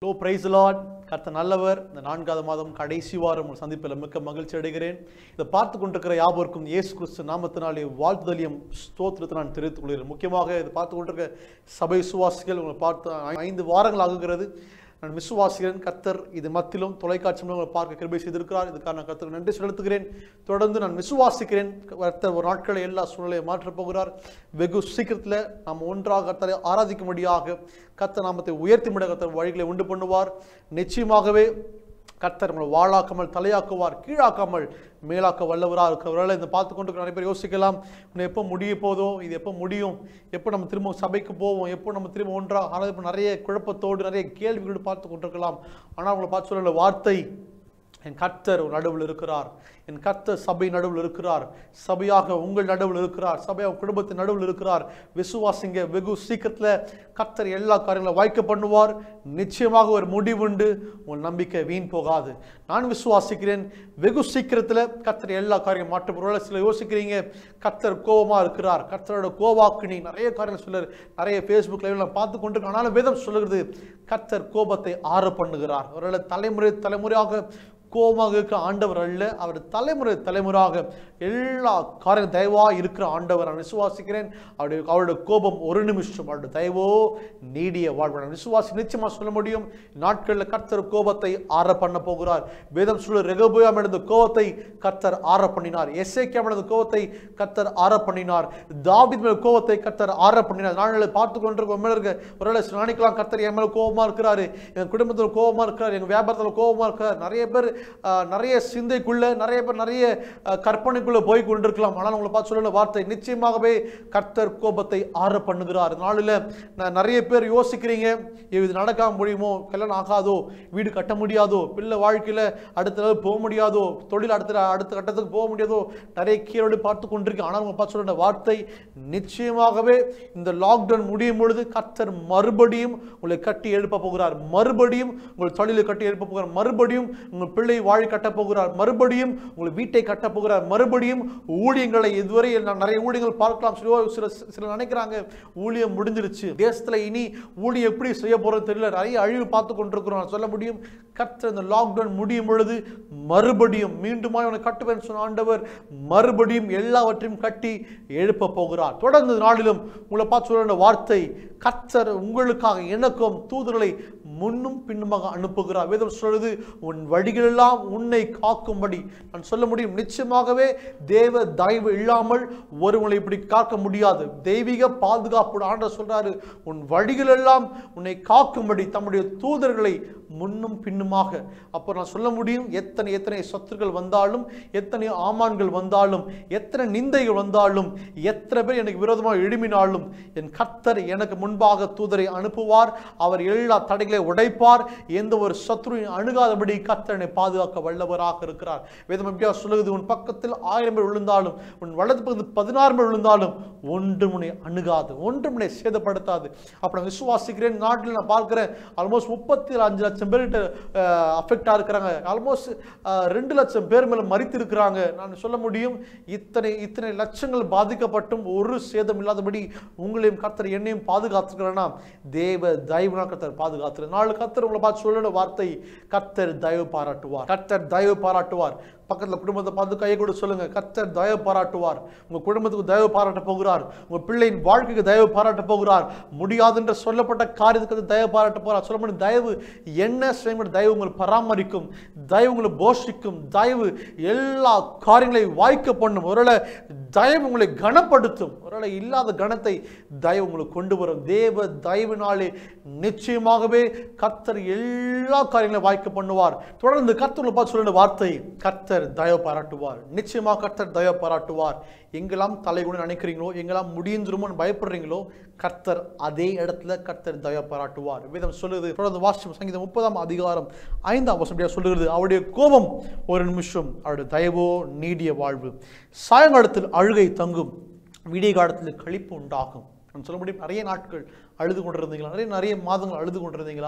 Low price Lord கர்த்த நல்லவர் இந்த நான்காவது மாதம் கடைசி வாரம் உங்கள் சந்திப்பில் மிக்க மகிழ்ச்சி அடைகிறேன் இதை பார்த்து கொண்டிருக்கிற யாவருக்கும் இயேசு கிறிஸ்து நாமத்தினாலே வாழ்த்துதலியும் ஸ்தோத்திரத்தை நான் தெரிவித்துக் கொள்கிறேன் முக்கியமாக இதை பார்த்து கொண்டிருக்க சபை சுவாசிகள் உங்களை பார்த்து ஐந்து வாரங்கள் ஆகுகிறது நான் விசுவாசிக்கிறேன் கத்தர் இது மத்தியிலும் தொலைக்காட்சி மூலம் உங்களை பார்க்க கிருபை செய்திருக்கிறார் இதுக்காக நான் கத்தருக்கு நன்றி செலுத்துகிறேன் தொடர்ந்து நான் விசுவாசிக்கிறேன் கர்த்தர் ஒரு நாட்களை எல்லா சூழ்நிலையை மாற்றப் போகிறார் வெகு சீக்கிரத்தில் நாம் ஒன்றாக கர்த்தரை ஆராதிக்கும்படியாக கர்த்தர் நாமத்தை உயர்த்தி முட கர்த்தர் வழிகளை உண்டு பண்ணுவார் நிச்சயமாகவே கர்த்தர் நம்மளை வாழாக்காமல் தலையாக்குவார் கீழாக்காமல் மேலாக்க வல்லவராக இருக்கிறவரால் இந்த பார்த்து கொண்டு நிறைய பேர் யோசிக்கலாம் இன்னும் எப்போ முடிய போதோ இது எப்போ முடியும் எப்போ நம்ம திரும்ப சபைக்கு போவோம் எப்போ நம்ம திரும்ப ஒன்றா ஆனால் இப்போ நிறைய குழப்பத்தோடு நிறைய கேள்விகளோடு பார்த்து கொண்டிருக்கலாம் ஆனால் உங்களை பார்த்து சொல்ல வார்த்தை என் கர்த்தர் ஒரு நடுவில் இருக்கிறார் என் கர்த்தர் சபை நடுவில் இருக்கிறார் சபையாக உங்கள் நடுவில் இருக்கிறார் சபையாக குடும்பத்தின் நடுவில் இருக்கிறார் விசுவாசிங்க வெகு சீக்கிரத்தில் கர்த்தர் எல்லா காரியங்களும் வாய்க்க பண்ணுவார் நிச்சயமாக ஒரு முடிவுண்டு உங்கள் நம்பிக்கை வீண் போகாது நான் விசுவாசிக்கிறேன் வெகு சீக்கிரத்தில் கர்த்தர் எல்லா காரியம் மாற்ற போகிறார் சில யோசிக்கிறீங்க கர்த்தர் கோபமா இருக்கிறார் கர்த்தரோட கோவாக்கினி நிறைய காரியங்கள் சொல்லுறாரு நிறைய ஃபேஸ்புக் லைவ்ல பார்த்து கொண்டு ஆனாலும் வேதம் சொல்லுகிறது கர்த்தர் கோபத்தை ஆற பண்ணுகிறார் ஒருவேளை தலைமுறை தலைமுறையாக கோபமாக இருக்க ஆண்டவர் அல்ல அவர் தலைமுறை தலைமுறையாக எல்லா காரியம் தயவா இருக்கிற ஆண்டவர் நான் விசுவாசிக்கிறேன் அவருடைய அவருடைய கோபம் ஒரு நிமிஷம் அவருடைய தயவோ நீடிய வாழ்வு நான் விசுவாசி நிச்சயமா சொல்ல முடியும் நாட்களில் கர்த்தர் கோபத்தை ஆற பண்ண போகிறார் வேதம் சொல்ல ரெகபோயாம் எழுந்த கோபத்தை கர்த்தர் ஆற பண்ணினார் எஸ்ஏக்கியாம் எழுந்த கோபத்தை கர்த்தர் ஆற பண்ணினார் தாபித் மேல் கோபத்தை கர்த்தர் ஆற பண்ணினார் நாளில் பார்த்து கொண்டிருக்க மேல இருக்க ஒருவேளை நினைக்கலாம் கர்த்தர் என் மேல கோபமா இருக்கிறாரு என் குடும்பத்தில் கோபமா இருக்கிறார் எங்க வியாபாரத்தில் கோபமா இருக்கிறார் நிறைய பேர் ஆஹ், நிறைய சிந்தைக்குள்ள நிறைய பேர் நிறைய ஆஹ், கற்பனைக்குள்ள போய் கொண்டிருக்கலாம் ஆனால் உங்களை பார்த்து சொல்ல வார்த்தை நிச்சயமாகவே கர்த்தர் கோபத்தை ஆற பண்ணுகிறார் நாளில் நான் நிறைய பேர் யோசிக்கிறீங்க இது நடக்காம முடியுமோ கல்யாணம் ஆகாதோ வீடு கட்ட முடியாதோ பிள்ளை வாழ்க்கையில அடுத்த level போக முடியாதோ தொழில் அடுத்த அடுத்த கட்டத்துக்கு போக முடியாதோ நிறைய கீழோடு பார்த்து கொண்டிருக்கேன் ஆனால் உங்களை பார்த்து சொல்ற வார்த்தை நிச்சயமாகவே இந்த லாக்டவுன் முடியும் பொழுது கர்த்தர் மறுபடியும் உங்களை கட்டி எழுப்ப போகிறார் மறுபடியும் உங்கள் தொழிலை கட்டி எழுப்ப போகிறார் மறுபடியும் உங்கள் பிள்ளை வாழி கட்டப் போகிறார் மறுபடியும் உங்கள் வீட்டை கட்டப் போகிறார் மறுபடியும் ஊழியங்களை இதுவரை நான் நிறைய ஊழியங்கள் பார்க்கலாம் சில சில சில நினைக்கிறாங்க ஊழியம் முடிஞ்சிருச்சு தேசத்துல இனி ஊழியம் எப்படி செய்ய போறது தெரியல நிறைய அழிவு பார்த்து கொண்டிருக்கிறோம் நான் சொல்ல முடியும் கர்த்தர் இந்த லாக்டவுன் முடியும் பொழுது மறுபடியும் மீண்டுமாய் உனக்கு கட்டுவேன் சொன்ன ஆண்டவர் மறுபடியும் எல்லாவற்றையும் கட்டி எழுப்ப போகிறார் தொடர்ந்து நாளிலும் உங்களை பார்த்து சொல்ல வார்த்தை கர்த்தர் உங்களுக்காக எனக்கும் தூதர்களை முன்னும் பின்னுமாக அனுப்புகிறார் வேதம் சொல்றது உன் வழிகளெல்லாம் உன்னை காக்கும்படி நான் சொல்ல முடியும் நிச்சயமாகவே தேவ தயவு இல்லாமல் ஒருவனை இப்படி காக்க முடியாது தெய்வீக பாதுகாப்பு ஆண்டவர் சொல்றாரு உன் வழிகளெல்லாம் உன்னை காக்கும்படி தம்முடைய தூதர்களை முன்னும் பின்னுமாக அப்போ நான் சொல்ல முடியும் எத்தனை எத்தனை சத்துருக்கள் வந்தாலும் எத்தனை ஆமான்கள் வந்தாலும் எத்தனை நிந்தைகள் வந்தாலும் எத்தனை பேர் எனக்கு விரோதமாக எழுமினாலும் என் கர்த்தர் எனக்கு முன்பாக தூதரை அனுப்புவார் அவர் எல்லா தடைகளை உடைப்பார் எந்த ஒரு சத்ருவின் அணுகாதபடி கர்த்தரனை பாதுகாக்க வல்லவராக இருக்கிறார் வேதம் எப்படியா சொல்லுகிறது உன் பக்கத்தில் ஆயிரம் பேர் விழுந்தாலும் உன் வலது பக்கத்தில் பதினாறு பேர் விழுந்தாலும் ஒன்று முனை அணுகாது ஒன்று முனை சேதப்படுத்தாது அப்ப நான் விசுவாசிக்கிறேன் நாட்டில் நான் பார்க்கிறேன் ஆல்மோஸ்ட் முப்பத்தி அஞ்சு லட்சம் பேர்கிட்ட அஃபெக்டாக இருக்கிறாங்க ஆல்மோஸ்ட் ரெண்டு லட்சம் பேர் மேலே மறித்து இருக்கிறாங்க நான் சொல்ல முடியும் இத்தனை இத்தனை லட்சங்கள் பாதிக்கப்பட்டும் ஒரு சேதம் இல்லாதபடி உங்களையும் கர்த்தர் என்னையும் பாதுகாத்துக்கிறேன்னா தேவ தயவுனா கர்த்தர் பாதுகாத்துரு நாலு கர்த்தர் உங்களை பார்த்து சொல்லுற வார்த்தை கர்த்தர் தயவு பாராட்டுவார் கர்த்தர் தயவு பாராட்டுவார் பக்கத்தில் குடும்பத்தை பார்த்து கையை கூட சொல்லுங்க கர்த்தர் தயவு பாராட்டுவார் உங்க குடும்பத்துக்கு தயவு பாராட்ட போகிறார் உங்க பிள்ளையின் வாழ்க்கைக்கு தயவு பாராட்ட போகிறார் முடியாது என்று சொல்லப்பட்ட காரியத்துக்கு தயவு பாராட்ட போகிறார் சொல்ல முடியும் தயவு என்ன செய்ய தயவு உங்களை பராமரிக்கும் தயவு உங்களை போஷிக்கும் தயவு எல்லா காரியங்களையும் வாய்க்க பண்ணும் ஒருவேளை தயவு உங்களை கனப்படுத்தும் ஒருவேளை இல்லாத கணத்தை தயவு உங்களுக்கு கொண்டு வரும் தேவ தயவினாலே நிச்சயமாகவே கர்த்தர் எல்லா காரியங்களையும் வாய்க்க பண்ணுவார் தொடர்ந்து கர்த்தர் பார்த்து சொல்லுற வார்த்தை கர்த்தர் தயவு பாராட்டுவார் நிச்சயமாக கர்த்தர் தயவு பாராட்டுவார் எங்கெல்லாம் தலைகுணம் நினைக்கிறீங்களோ எங்கெல்லாம் முடிஞ்சிருமோன்னு பயப்படுறீங்களோ கர்த்தர் அதே இடத்துல கர்த்தர் தயவு பாராட்டுவார் வேதம் சொல்லுது தொடர்ந்து வாசிச்சோம் சங்கீதம் முப்பதாம் அதிகாரம் ஐந்தாம் வசனம் இப்படியா சொல்லுகிறது அவருடைய கோபம் ஒரு நிமிஷம் அவருடைய தயவோ நீடிய வாழ்வு சாயங்காலத்தில் அழுகை தங்கும் விடிய காலத்தில் கழிப்பு உண்டாகும் நான் சொல்ல முடியும் நிறைய நாட்கள் அழுது கொண்டிருந்தீங்களா நிறைய நிறைய மாதங்கள் அழுது கொண்டிருந்தீங்களா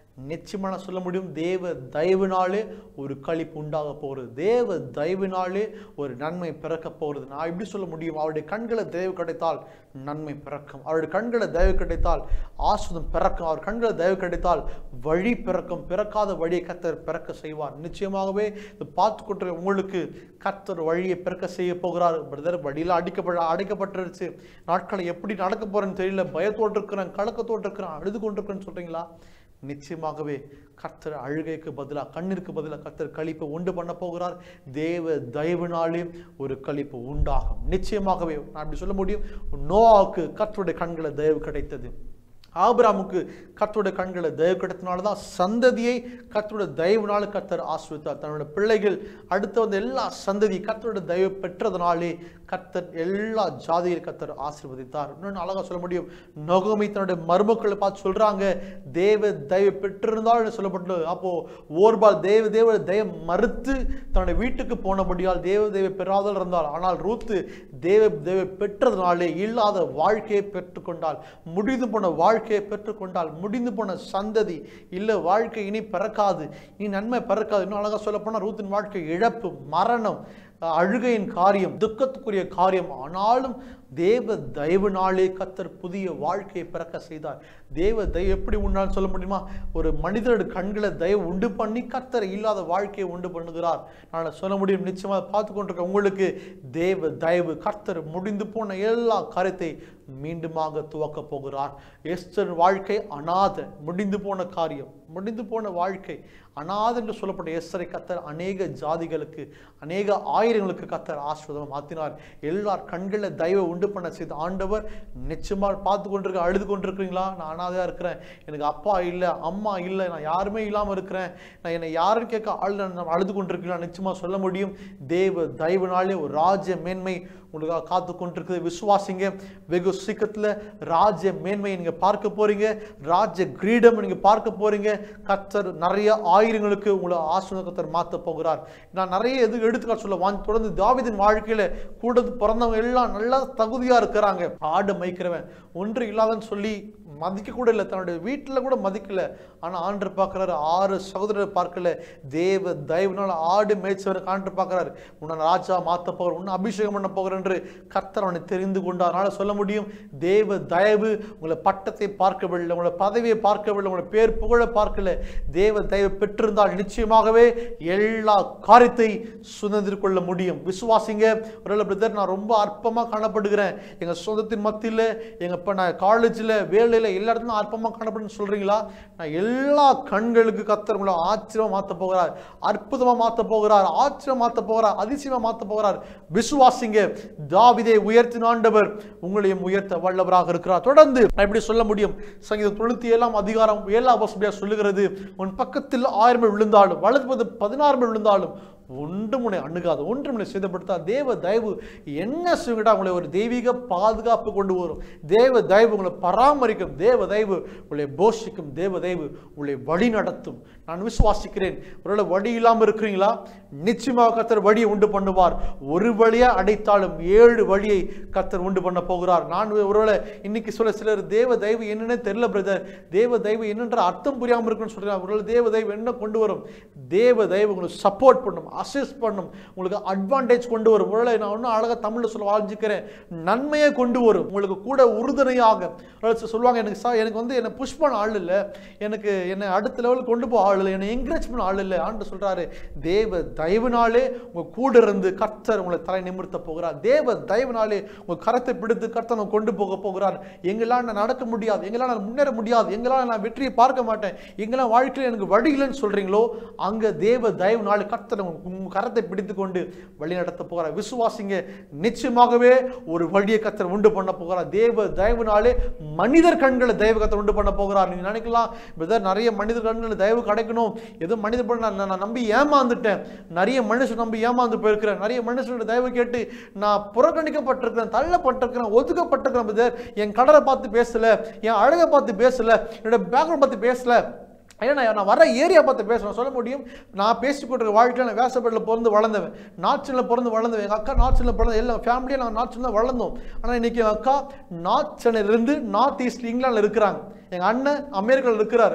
நிச்சயமா நான் சொல்ல முடியும் தேவ தயவினாலே ஒரு களிப்பு உண்டாக போகிறது தேவ தயவினாலே ஒரு நன்மை பிறக்க போகிறது நான் எப்படி சொல்ல முடியும் அவருடைய கண்களை தயவு கிடைத்தால் நன்மை பிறக்கும் அவருடைய கண்களை தயவு கிடைத்தால் ஆஸ்வதம் பிறக்கும் அவர் கண்களை தயவு கிடைத்தால் வழி பிறக்கும் பிறக்காத வழியை கத்தர் பிறக்க செய்வார் நிச்சயமாகவே இது பார்த்து கொண்டு உங்களுக்கு கத்தர் வழியை பிறக்க செய்ய போகிறார் பிரதர் வழியில் அடிக்கப்பட அடைக்கப்பட்டுருச்சு நாட்களை எப்படி நடக்க போறேன்னு தெரியல பயத்தோடு இருக்கிறேன் கலக்கத்தோடு இருக்கிறேன் அழுது கொண்டிருக்கிறேன்னு சொல்றீங்களா நிச்சயமாகவே கர்த்தர் அழுகைக்கு பதிலாக கண்ணிற்கு பதிலாக கர்த்தர் களிப்பை உண்டு பண்ண போகிறார் தேவ தயவினாலே ஒரு களிப்பு உண்டாகும் நிச்சயமாகவே நான் அப்படி சொல்ல முடியும் நோவாவுக்கு கர்த்தருடைய கண்களை தயவு கிடைத்தது ஆபிராமுக்கு கர்த்தருடைய கண்களை தயவு கிடைத்தனால தான் சந்ததியை கர்த்தருடைய தயவுனால கர்த்தர் ஆசிரித்தார் தன்னுடைய பிள்ளைகள் அடுத்து வந்த எல்லா சந்ததி கர்த்தருடைய தயவு பெற்றதுனாலே கர்த்தர் எல்லா ஜாதியில் கர்த்தர் ஆசீர்வதித்தார் இன்னொன்று அழகா சொல்ல முடியும் நொகமி தன்னுடைய மருமக்களை பார்த்து சொல்றாங்க தேவ தயவு பெற்றிருந்தால் சொல்லப்பட்டு அப்போ ஓர்பால் தேவ தேவ தய மறுத்து தன்னுடைய வீட்டுக்கு போனபடியால் தேவ தேவ பெறாதல் இருந்தால் ஆனால் ரூத்து தேவ தேவ பெற்றதுனாலே இல்லாத வாழ்க்கையை பெற்றுக்கொண்டால் முடிந்து போன வாழ்க்கையை பெற்றுக்கொண்டால் முடிந்து போன சந்ததி இல்லை வாழ்க்கை இனி பிறக்காது இனி நன்மை பிறக்காது இன்னும் அழகா சொல்ல போனால் ரூத்தின் வாழ்க்கை இழப்பு மரணம் அழுகையின் காரியம் துக்கத்துக்குரிய காரியம் ஆனாலும் தேவ தயவுனாலே கத்தர் புதிய வாழ்க்கையை பிறக்க செய்தார் தேவ தயவு எப்படி உண்டான்னு சொல்ல முடியுமா ஒரு மனிதரோட கண்களை தயவு உண்டு பண்ணி கத்தர் இல்லாத வாழ்க்கையை உண்டு பண்ணுகிறார் நான் சொல்ல முடியும் நிச்சயமா பார்த்து கொண்டிருக்க உங்களுக்கு தேவ தயவு கர்த்தர் முடிந்து போன எல்லா காரியத்தை மீண்டுமாக துவக்க போகிறார் எஸ்தர் வாழ்க்கை அநாத முடிந்து போன காரியம் முடிந்து போன வாழ்க்கை அநாத என்று சொல்லப்பட்ட எஸ்தரை கத்தர் அநேக ஜாதிகளுக்கு அநேக ஆயிரங்களுக்கு கத்தர் ஆசிர்வாதம் மாத்தினார் எல்லார் கண்களில் தயவை உண்டு பண்ண செய்த ஆண்டவர் நிச்சயமா பார்த்து கொண்டிருக்க அழுது கொண்டிருக்கிறீங்களா நான் அனாதையா இருக்கிறேன் எனக்கு அப்பா இல்லை அம்மா இல்லை நான் யாருமே இல்லாமல் இருக்கிறேன் நான் என்னை யாருன்னு கேட்க ஆள் நான் அழுது கொண்டிருக்கீங்களா நிச்சயமா சொல்ல முடியும் தேவ தயவுனாலே ஒரு ராஜ்ய மேன்மை உங்களுக்காக காத்து கொண்டிருக்குது விசுவாசிங்க வெகு சீக்கிரத்தில் ராஜ்ய மேன்மையை நீங்க பார்க்க போறீங்க ராஜ்ய கிரீடம் நீங்க பார்க்க போறீங்க கர்த்தர் நிறைய ஆயிரங்களுக்கு உங்களை ஆசிரியர் கர்த்தர் மாத்த போகிறார் நான் நிறைய எது எடுத்துக்காட்டு சொல்ல வாங்கி தொடர்ந்து தாவீதின் வாழ்க்கையில கூட பிறந்தவங்க எல்லாம் நல்லா தகுதியா இருக்கிறாங்க ஆடு மேய்க்கிறவன் ஒன்று இல்லாதன்னு சொல்லி மதிக்க கூட இல்லை தன்னுடைய வீட்டில் கூட மதிக்கல ஆனா ஆண்டர் பார்க்குறாரு ஆறு சகோதரர் பார்க்கல தேவ தயவுனால ஆடு மேய்ச்சவரை காண்டு பார்க்குறாரு உன்னை ராஜா மாத்த போகிற உன்னை அபிஷேகம் பண்ண போகிற என்று கர்த்தர் அவனை தெரிந்து கொண்டார் அதனால சொல்ல முடியும் தேவ தயவு உங்களை பட்டத்தை பார்க்கவில்லை உங்களை பதவியை பார்க்கவில்லை உங்களை பேர் புகழ பார்க்கல தேவ தயவு பெற்றிருந்தால் நிச்சயமாகவே எல்லா காரியத்தை சுதந்திர கொள்ள முடியும் விசுவாசிங்க ஒரு பிரதர் நான் ரொம்ப அற்பமா காணப்படுகிறேன் எங்க சொந்தத்தின் மத்தியில் எங்க இப்ப நான் காலேஜில் வேலையில் எல்லா இடத்துலையும் அற்பமா காணப்படுன்னு சொல்றீங்களா நான் எல்லா கண்களுக்கு கத்தர் உங்களை ஆச்சரியமா மாத்த போகிறார் அற்புதமா மாத்த போகிறார் ஆச்சரியம் மாத்த போகிறார் அதிசயமா மாத்த போகிறார் விசுவாசிங்க தாவிதை உயர்த்தின ஆண்டவர் உங்களையும் உயர்த்த வல்லவராக இருக்கிறார் தொடர்ந்து நான் இப்படி சொல்ல முடியும் சங்கீதம் தொண்ணூத்தி ஏழாம் அதிகாரம் ஏழாம் வசதியா சொல்லுகிறது உன் பக்கத்தில் ஆயிரம் பேர் விழுந்தாலும் வலது பதினாறு பேர் விழுந்தாலும் ஒன்றும் உன்னை அணுகாது ஒன்றும் உன்னை சேதப்படுத்தா தேவ தயவு என்ன செய்யுங்கடா உங்களை ஒரு தெய்வீக பாதுகாப்பு கொண்டு வரும் தேவ தயவு உங்களை பராமரிக்கும் தேவ தயவு உங்களை போஷிக்கும் தேவ தயவு உங்களை வழி நடத்தும் நான் விசுவாசிக்கிறேன் ஒருவேளை வழி இல்லாமல் இருக்கிறீங்களா நிச்சயமாக கத்தர் வழியை உண்டு பண்ணுவார் ஒரு வழியா அடைத்தாலும் ஏழு வழியை கத்தர் உண்டு பண்ண போகிறார் நான் ஒருவேளை இன்னைக்கு சொல்ல சிலர் தேவ தயவு என்னன்னே தெரியல பிரதர் தேவ தயவு என்னன்ற அர்த்தம் புரியாமல் இருக்குன்னு சொல்றாங்க ஒருவேளை தேவ தயவு என்ன கொண்டு வரும் தேவ தயவு உங்களுக்கு சப்போர்ட் பண்ணும் அசிஸ்ட் பண்ணும் உங்களுக்கு அட்வான்டேஜ் கொண்டு வரும் ஒருவேளை நான் ஒன்றும் அழகாக தமிழில் சொல்ல வாழ்ந்துக்கிறேன் நன்மையை கொண்டு வரும் உங்களுக்கு கூட உறுதுணையாக ஒரு சிலர் சொல்லுவாங்க எனக்கு சா எனக்கு வந்து என்னை புஷ் பண்ண ஆள் இல்லை எனக்கு என்னை அடுத்த லெவலுக்கு கொண்டு போக ஆள் இல்லை என்னை என்கரேஜ் பண்ண ஆள் இல்லை ஆண்டு சொல்றாரு தேவ தயவுனாலே உங்க கூட இருந்து கர்த்தர் உங்களை தலை நிமிர்த்த போகிறார் தேவ தயவுனாலே உங்க கரத்தை பிடித்து கர்த்தர் உங்களை கொண்டு போக போகிறார் எங்களால் நான் நடக்க முடியாது எங்களால் நான் முன்னேற முடியாது எங்களால் நான் வெற்றியை பார்க்க மாட்டேன் எங்களால் வாழ்க்கையில் எனக்கு வழி இல்லைன்னு சொல்றீங்களோ அங்க தேவ தயவுனாலே கர்த்தர் உங்க உங்க கரத்தை பிடித்து கொண்டு வழி நடத்த போகிறார் விசுவாசிங்க நிச்சயமாகவே ஒரு வழியை கர்த்தர் உண்டு பண்ண போகிறார் தேவ தயவுனாலே மனிதர் கண்களை தயவு கர்த்தர் உண்டு பண்ண போகிறார் நீங்க நினைக்கலாம் பிரதர் நிறைய மனிதர் கண்கள் தயவு கிடைக்கணும் ஏதோ மனிதர் பண்ண நான் நான் நம்பி ஏமாந்துட்டேன் நிறைய மனுஷன் நம்பி ஏமாந்து போயிருக்கிறேன் நிறைய மனுஷனோட தயவு கேட்டு நான் புறக்கணிக்கப்பட்டிருக்கிறேன் தள்ளப்பட்டிருக்கிறேன் ஒதுக்கப்பட்டிருக்கிறேன் பிரதர் என் கடலை பார்த்து பேசல என் அழகை பார்த்து பேசல என்னோட பேக்ரவுண்ட் பார்த்து பேசல ஏன்னா நான் நான் வர ஏரியா பார்த்து பேசுகிறேன் சொல்ல முடியும் நான் பேசி கொண்டிருக்க வாழ்க்கையில் நான் வேசப்பேட்டில் பிறந்து வளர்ந்தவன் நாச்சினில் பிறந்து வளர்ந்தவன் எங்கள் அக்கா நாச்சினில் பிறந்த எல்லாம் ஃபேமிலியாக நாங்கள் நாச்சினில் வளர்ந்தோம் ஆனால் இன்னைக்கு எங்கள் அக்கா நார்த் சென்னையிலேருந்து நார்த் ஈஸ்ட் இங்கிலாந்தில் இருக்கிறாங்க எங்கள் அண்ணன் அமெரிக்காவில் இருக்கிறாரு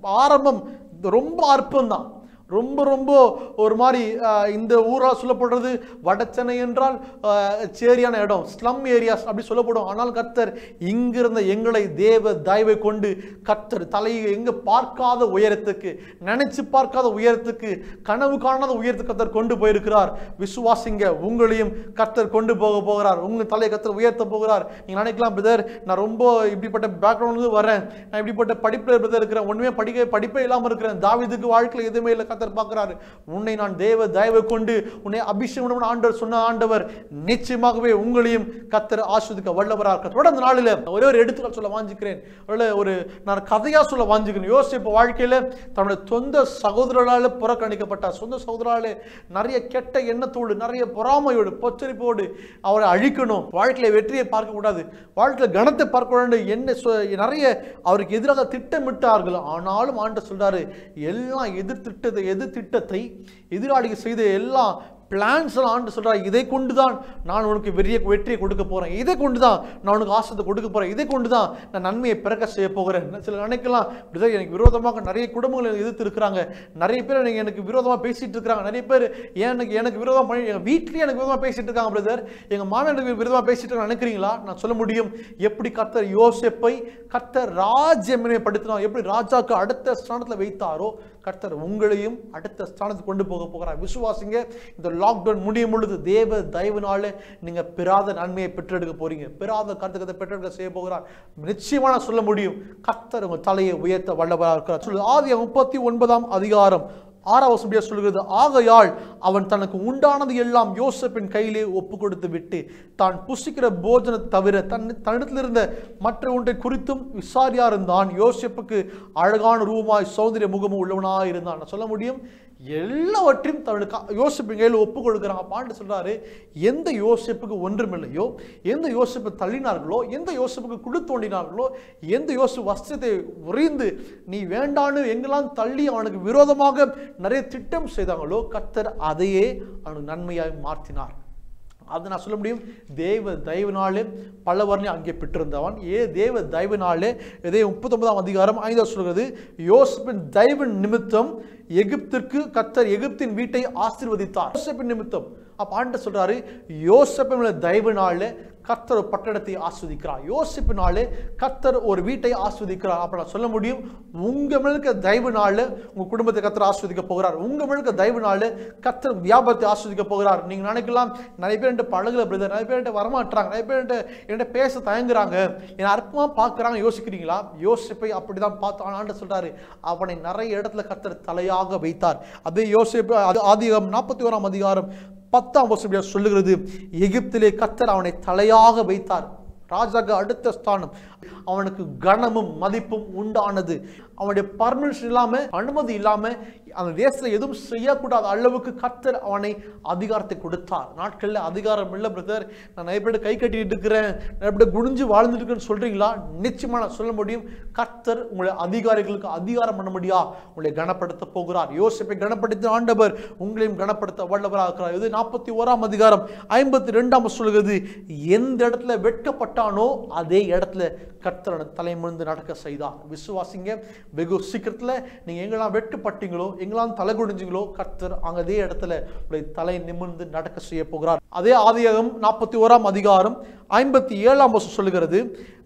ஆரம்பம் ரொம்ப அற்பம் தான் ரொம்ப ரொம்ப ஒரு மாதிரி அஹ், இந்த ஊரால் சொல்லப்படுறது வடச்சென்னை என்றால் அஹ், சேரியான இடம் ஸ்லம் ஏரியாஸ் அப்படி சொல்லப்படும் ஆனால் கர்த்தர் இங்கிருந்த எங்களை தேவ தயவை கொண்டு கர்த்தர் தலையை எங்க பார்க்காத உயரத்துக்கு நினைச்சு பார்க்காத உயரத்துக்கு கனவு காணாத உயரத்துக்கு கர்த்தர் கொண்டு போயிருக்கிறார் விசுவாசிங்க உங்களையும் கர்த்தர் கொண்டு போக போகிறார் உங்க தலையை கர்த்தர் உயர்த்த போகிறார் நீங்க நினைக்கலாம் பிரதர் நான் ரொம்ப இப்படிப்பட்ட பேக்ரவுண்ட் வரேன் நான் இப்படிப்பட்ட படிப்புல பிரதர் இருக்கிறேன் ஒண்ணுமே படிக்க படிப்பே இல்லாம இருக்கிறேன் தாவீதுக்கு வாழ்க்கையில எதுவுமே இல்லை கர்த்தர் பார்க்கிறாரு உன்னை நான் தேவ தயவை கொண்டு உன்னை அபிஷேகம் பண்ண ஆண்டவர் சொன்ன ஆண்டவர் நிச்சயமாகவே உங்களையும் கர்த்தர் ஆஸ்வதிக்க வல்லவராக இருக்கிறார் தொடர்ந்து நாளில் ஒரே ஒரு எடுத்துக்காட்டு சொல்ல வாஞ்சிக்கிறேன் ஒரு ஒரு நான் கதையா சொல்ல வாஞ்சிக்கிறேன் யோசிப்பு வாழ்க்கையில தன்னுடைய சொந்த சகோதரரால புறக்கணிக்கப்பட்டார் சொந்த சகோதரால நிறைய கெட்ட எண்ணத்தோடு நிறைய பொறாமையோடு பொச்சரிப்போடு அவரை அழிக்கணும் வாழ்க்கையில வெற்றியை பார்க்க கூடாது வாழ்க்கையில கனத்தை பார்க்க வேண்டும் என்ன சொ- நிறைய அவருக்கு எதிராக திட்டமிட்டார்கள் ஆனாலும் ஆண்டு சொல்றாரு எல்லாம் எதிர் திட்டத்தை எதிர் திட்டத்தை எதிராளிகள் செய்த எல்லா பிளான்ஸ் எல்லாம் ஆண்டு சொல்றாரு இதை கொண்டு தான் நான் உனக்கு வெறிய வெற்றியை கொடுக்க போறேன் இதை கொண்டு தான் நான் உனக்கு ஆசத்தை கொடுக்க போறேன் இதை கொண்டு தான் நான் நன்மையை பிறக்க செய்ய போகிறேன் சில நினைக்கலாம் பிரதர் எனக்கு விரோதமாக நிறைய குடும்பங்கள் எனக்கு எதிர்த்து இருக்கிறாங்க நிறைய பேர் எனக்கு எனக்கு விரோதமாக பேசிட்டு இருக்காங்க நிறைய பேர் எனக்கு எனக்கு விரோதம் பண்ணி எங்கள் வீட்லயே எனக்கு விரோதமாக பேசிட்டு இருக்காங்க பிரதர் எங்க மாமன் எனக்கு விரோதமாக பேசிட்டு இருக்காங்க நினைக்கிறீங்களா நான் சொல்ல முடியும் எப்படி கர்த்தர் யோசேப்பை கர்த்தர் ராஜ்யமனைப்படுத்தினார் எப்படி ராஜாக்கு அடுத்த ஸ்தானத்துல வைத்தாரோ கர்த்தர் உங்களையும் அடுத்த ஸ்தானத்துக்கு கொண்டு போக போகிறார் விசுவாசிங்க இந்த லாக்டவுன் முடியும் பொழுது தேவ தயவுனால நீங்க பெறாத நன்மையை பெற்றெடுக்க போறீங்க பெறாத கருத்துக்கத்தை பெற்றெடுக்க செய்ய போகிறார் நிச்சயமா நான் சொல்ல முடியும் கர்த்தர் உங்க தலையை உயர்த்த வல்லவராக இருக்கிறார் சொல்லு ஆதிய முப்பத்தி ஒன்பதாம் அதிகாரம் ஆறாவது வசனம் சொல்கிறது ஆகையால் அவன் தனக்கு உண்டானது எல்லாம் யோசேப்பின் கையிலே ஒப்பு கொடுத்து விட்டு தான் புசிக்கிற போஜனத்தை தவிர தன் தன்னிடத்தில் இருந்த மற்ற ஒன்றை குறித்தும் விசாரியா இருந்தான் யோசேப்புக்கு அழகான ரூபமாய் சௌந்தரிய முகமும் உள்ளவனாய் இருந்தான் நான் சொல்ல முடியும் எல்லாவற்றையும் தன்னுடைய கா- யோசிப்பின் கையில் ஒப்பு கொடுக்குறான் பாண்டு சொல்றாரு எந்த யோசிப்புக்கு ஒன்றுமில்லையோ எந்த யோசிப்பை தள்ளினார்களோ எந்த யோசிப்புக்கு குழு தோண்டினார்களோ எந்த யோசிப்பு வஸ்திரத்தை உறைந்து நீ வேண்டான்னு எங்கெல்லாம் தள்ளி அவனுக்கு விரோதமாக நிறைய திட்டம் செய்தாங்களோ கர்த்தர் அதையே அவனுக்கு நன்மையாய் மாற்றினார் அதை நான் சொல்ல முடியும் தேவ தயவினாலே பல வர்ணம் அங்கே பெற்றிருந்தவன் ஏ தேவ தயவினாலே இதே முப்பத்தொன்பதாம் அதிகாரம் ஐந்தாவது சொல்கிறது யோசிப்பின் தயவின் நிமித்தம் எகிப்திற்கு கத்தர் எகிப்தின் வீட்டை ஆசீர்வதித்தார் யோசப்பின் நிமித்தம் அப்ப ஆண்டு சொல்றாரு யோசப்பின் தயவினாலே கர்த்தர் ஒரு பட்டணத்தை ஆஸ்வதிக்கிறார் யோசிப்பினாலே கர்த்தர் ஒரு வீட்டை ஆஸ்வதிக்கிறார் அப்ப நான் சொல்ல முடியும் உங்க மேல இருக்க தயவுனால உங்க குடும்பத்தை கர்த்தர் ஆஸ்வதிக்க போகிறார் உங்க மேல இருக்க தயவுனால கர்த்தர் வியாபாரத்தை ஆஸ்வதிக்க போகிறார் நீங்க நினைக்கலாம் நிறைய பேர் என்கிட்ட பழகல பிரதர் நிறைய பேர் என்கிட்ட வரமாட்டாங்க நிறைய பேர் என்கிட்ட என்கிட்ட பேச தயங்குறாங்க என்னை அற்பமா பார்க்கறாங்க யோசிக்கிறீங்களா யோசிப்பை அப்படிதான் பார்த்து ஆண்டு சொல்றாரு அவனை நிறைய இடத்துல கர்த்தர் தலையாக வைத்தார் அதே யோசிப்பு அது ஆதிகம் நாற்பத்தி ஓராம் அதிகாரம் பத்தாம் வருஷம் சொல்லுகிறது எகிப்திலே கர்த்தர் அவனை தலையாக வைத்தார் ராஜாக்கு அடுத்த ஸ்தானம் அவனுக்கு கனமும் மதிப்பும் உண்டானது அவனுடைய பர்மிஷன் இல்லாம அனுமதி இல்லாம அந்த தேசத்துல எதுவும் செய்யக்கூடாத அளவுக்கு கர்த்தர் அவனை அதிகாரத்தை கொடுத்தார் நாட்கள்ல அதிகாரம் இல்லை பிரதர் நான் நிறைய பேர் கை கட்டிட்டு இருக்கிறேன் நிறைய பேர் குனிஞ்சு வாழ்ந்துட்டு இருக்கேன்னு சொல்றீங்களா நிச்சயமா நான் சொல்ல முடியும் கர்த்தர் உங்களை அதிகாரிகளுக்கு அதிகாரம் பண்ண முடியா உங்களை கனப்படுத்த போகிறார் யோசிப்பை கனப்படுத்த ஆண்டவர் உங்களையும் கனப்படுத்த வல்லவராக இருக்கிறார் இது நாற்பத்தி ஓராம் அதிகாரம் ஐம்பத்தி ரெண்டாம் சொல்கிறது எந்த இடத்துல வெட்கப்பட்டானோ அதே இடத்துல கர்த்தரோட தலைமுந்து நடக்க செய்தார் விசுவாசிங்க வெகு சீக்கிரத்துல நீங்க எங்கெல்லாம் வெட்கப்பட்டீங்களோ எங்கெல்லாம் தலை குடிஞ்சீங்களோ கர்த்தர் அங்க அதே இடத்துல உங்களை தலை நிமிர்ந்து நடக்க செய்ய போகிறார் அதே ஆதியாகம் நாற்பத்தி ஓராம் அதிகாரம் ஐம்பத்தி ஏழாம் வருஷம் சொல்லுகிறது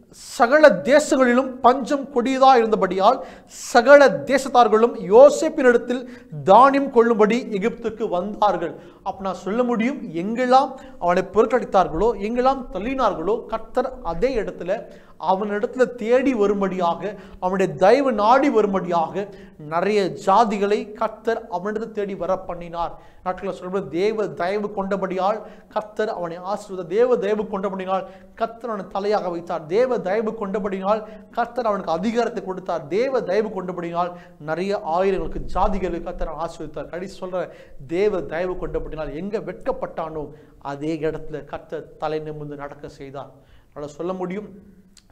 சகல தேசங்களிலும் பஞ்சம் கொடியதா இருந்தபடியால் சகல தேசத்தார்களும் யோசேப்பினிடத்தில் தானியம் கொள்ளும்படி எகிப்துக்கு வந்தார்கள் அப்ப நான் சொல்ல முடியும் எங்கெல்லாம் அவனை புறக்கணித்தார்களோ எங்கெல்லாம் தள்ளினார்களோ கர்த்தர் அதே இடத்துல அவனிடத்துல தேடி வரும்படியாக அவனுடைய தயவு நாடி வரும்படியாக நிறைய ஜாதிகளை கர்த்தர் அவனிடத்தில் தேடி வர பண்ணினார் நாட்களில் சொல்வது தேவ தயவு கொண்டபடியால் கர்த்தர் அவனை ஆசிர்வத தேவ தயவு கொண்டபடினால் கர்த்தர் அவனை தலையாக வைத்தார் தேவ தயவு கொண்டபடினால் கர்த்தர் அவனுக்கு அதிகாரத்தை கொடுத்தார் தேவ தயவு கொண்டபடினால் நிறைய ஆயிரங்களுக்கு ஜாதிகளுக்கு கர்த்தர் அவனை ஆசீர்வதித்தார் கடைசி சொல்ற தேவ தயவு கொண்டபடினால் எங்க வெட்கப்பட்டானோ அதே இடத்துல கர்த்தர் தலை நிமிர்ந்து நடக்க செய்தார் அதனால சொல்ல முடியும்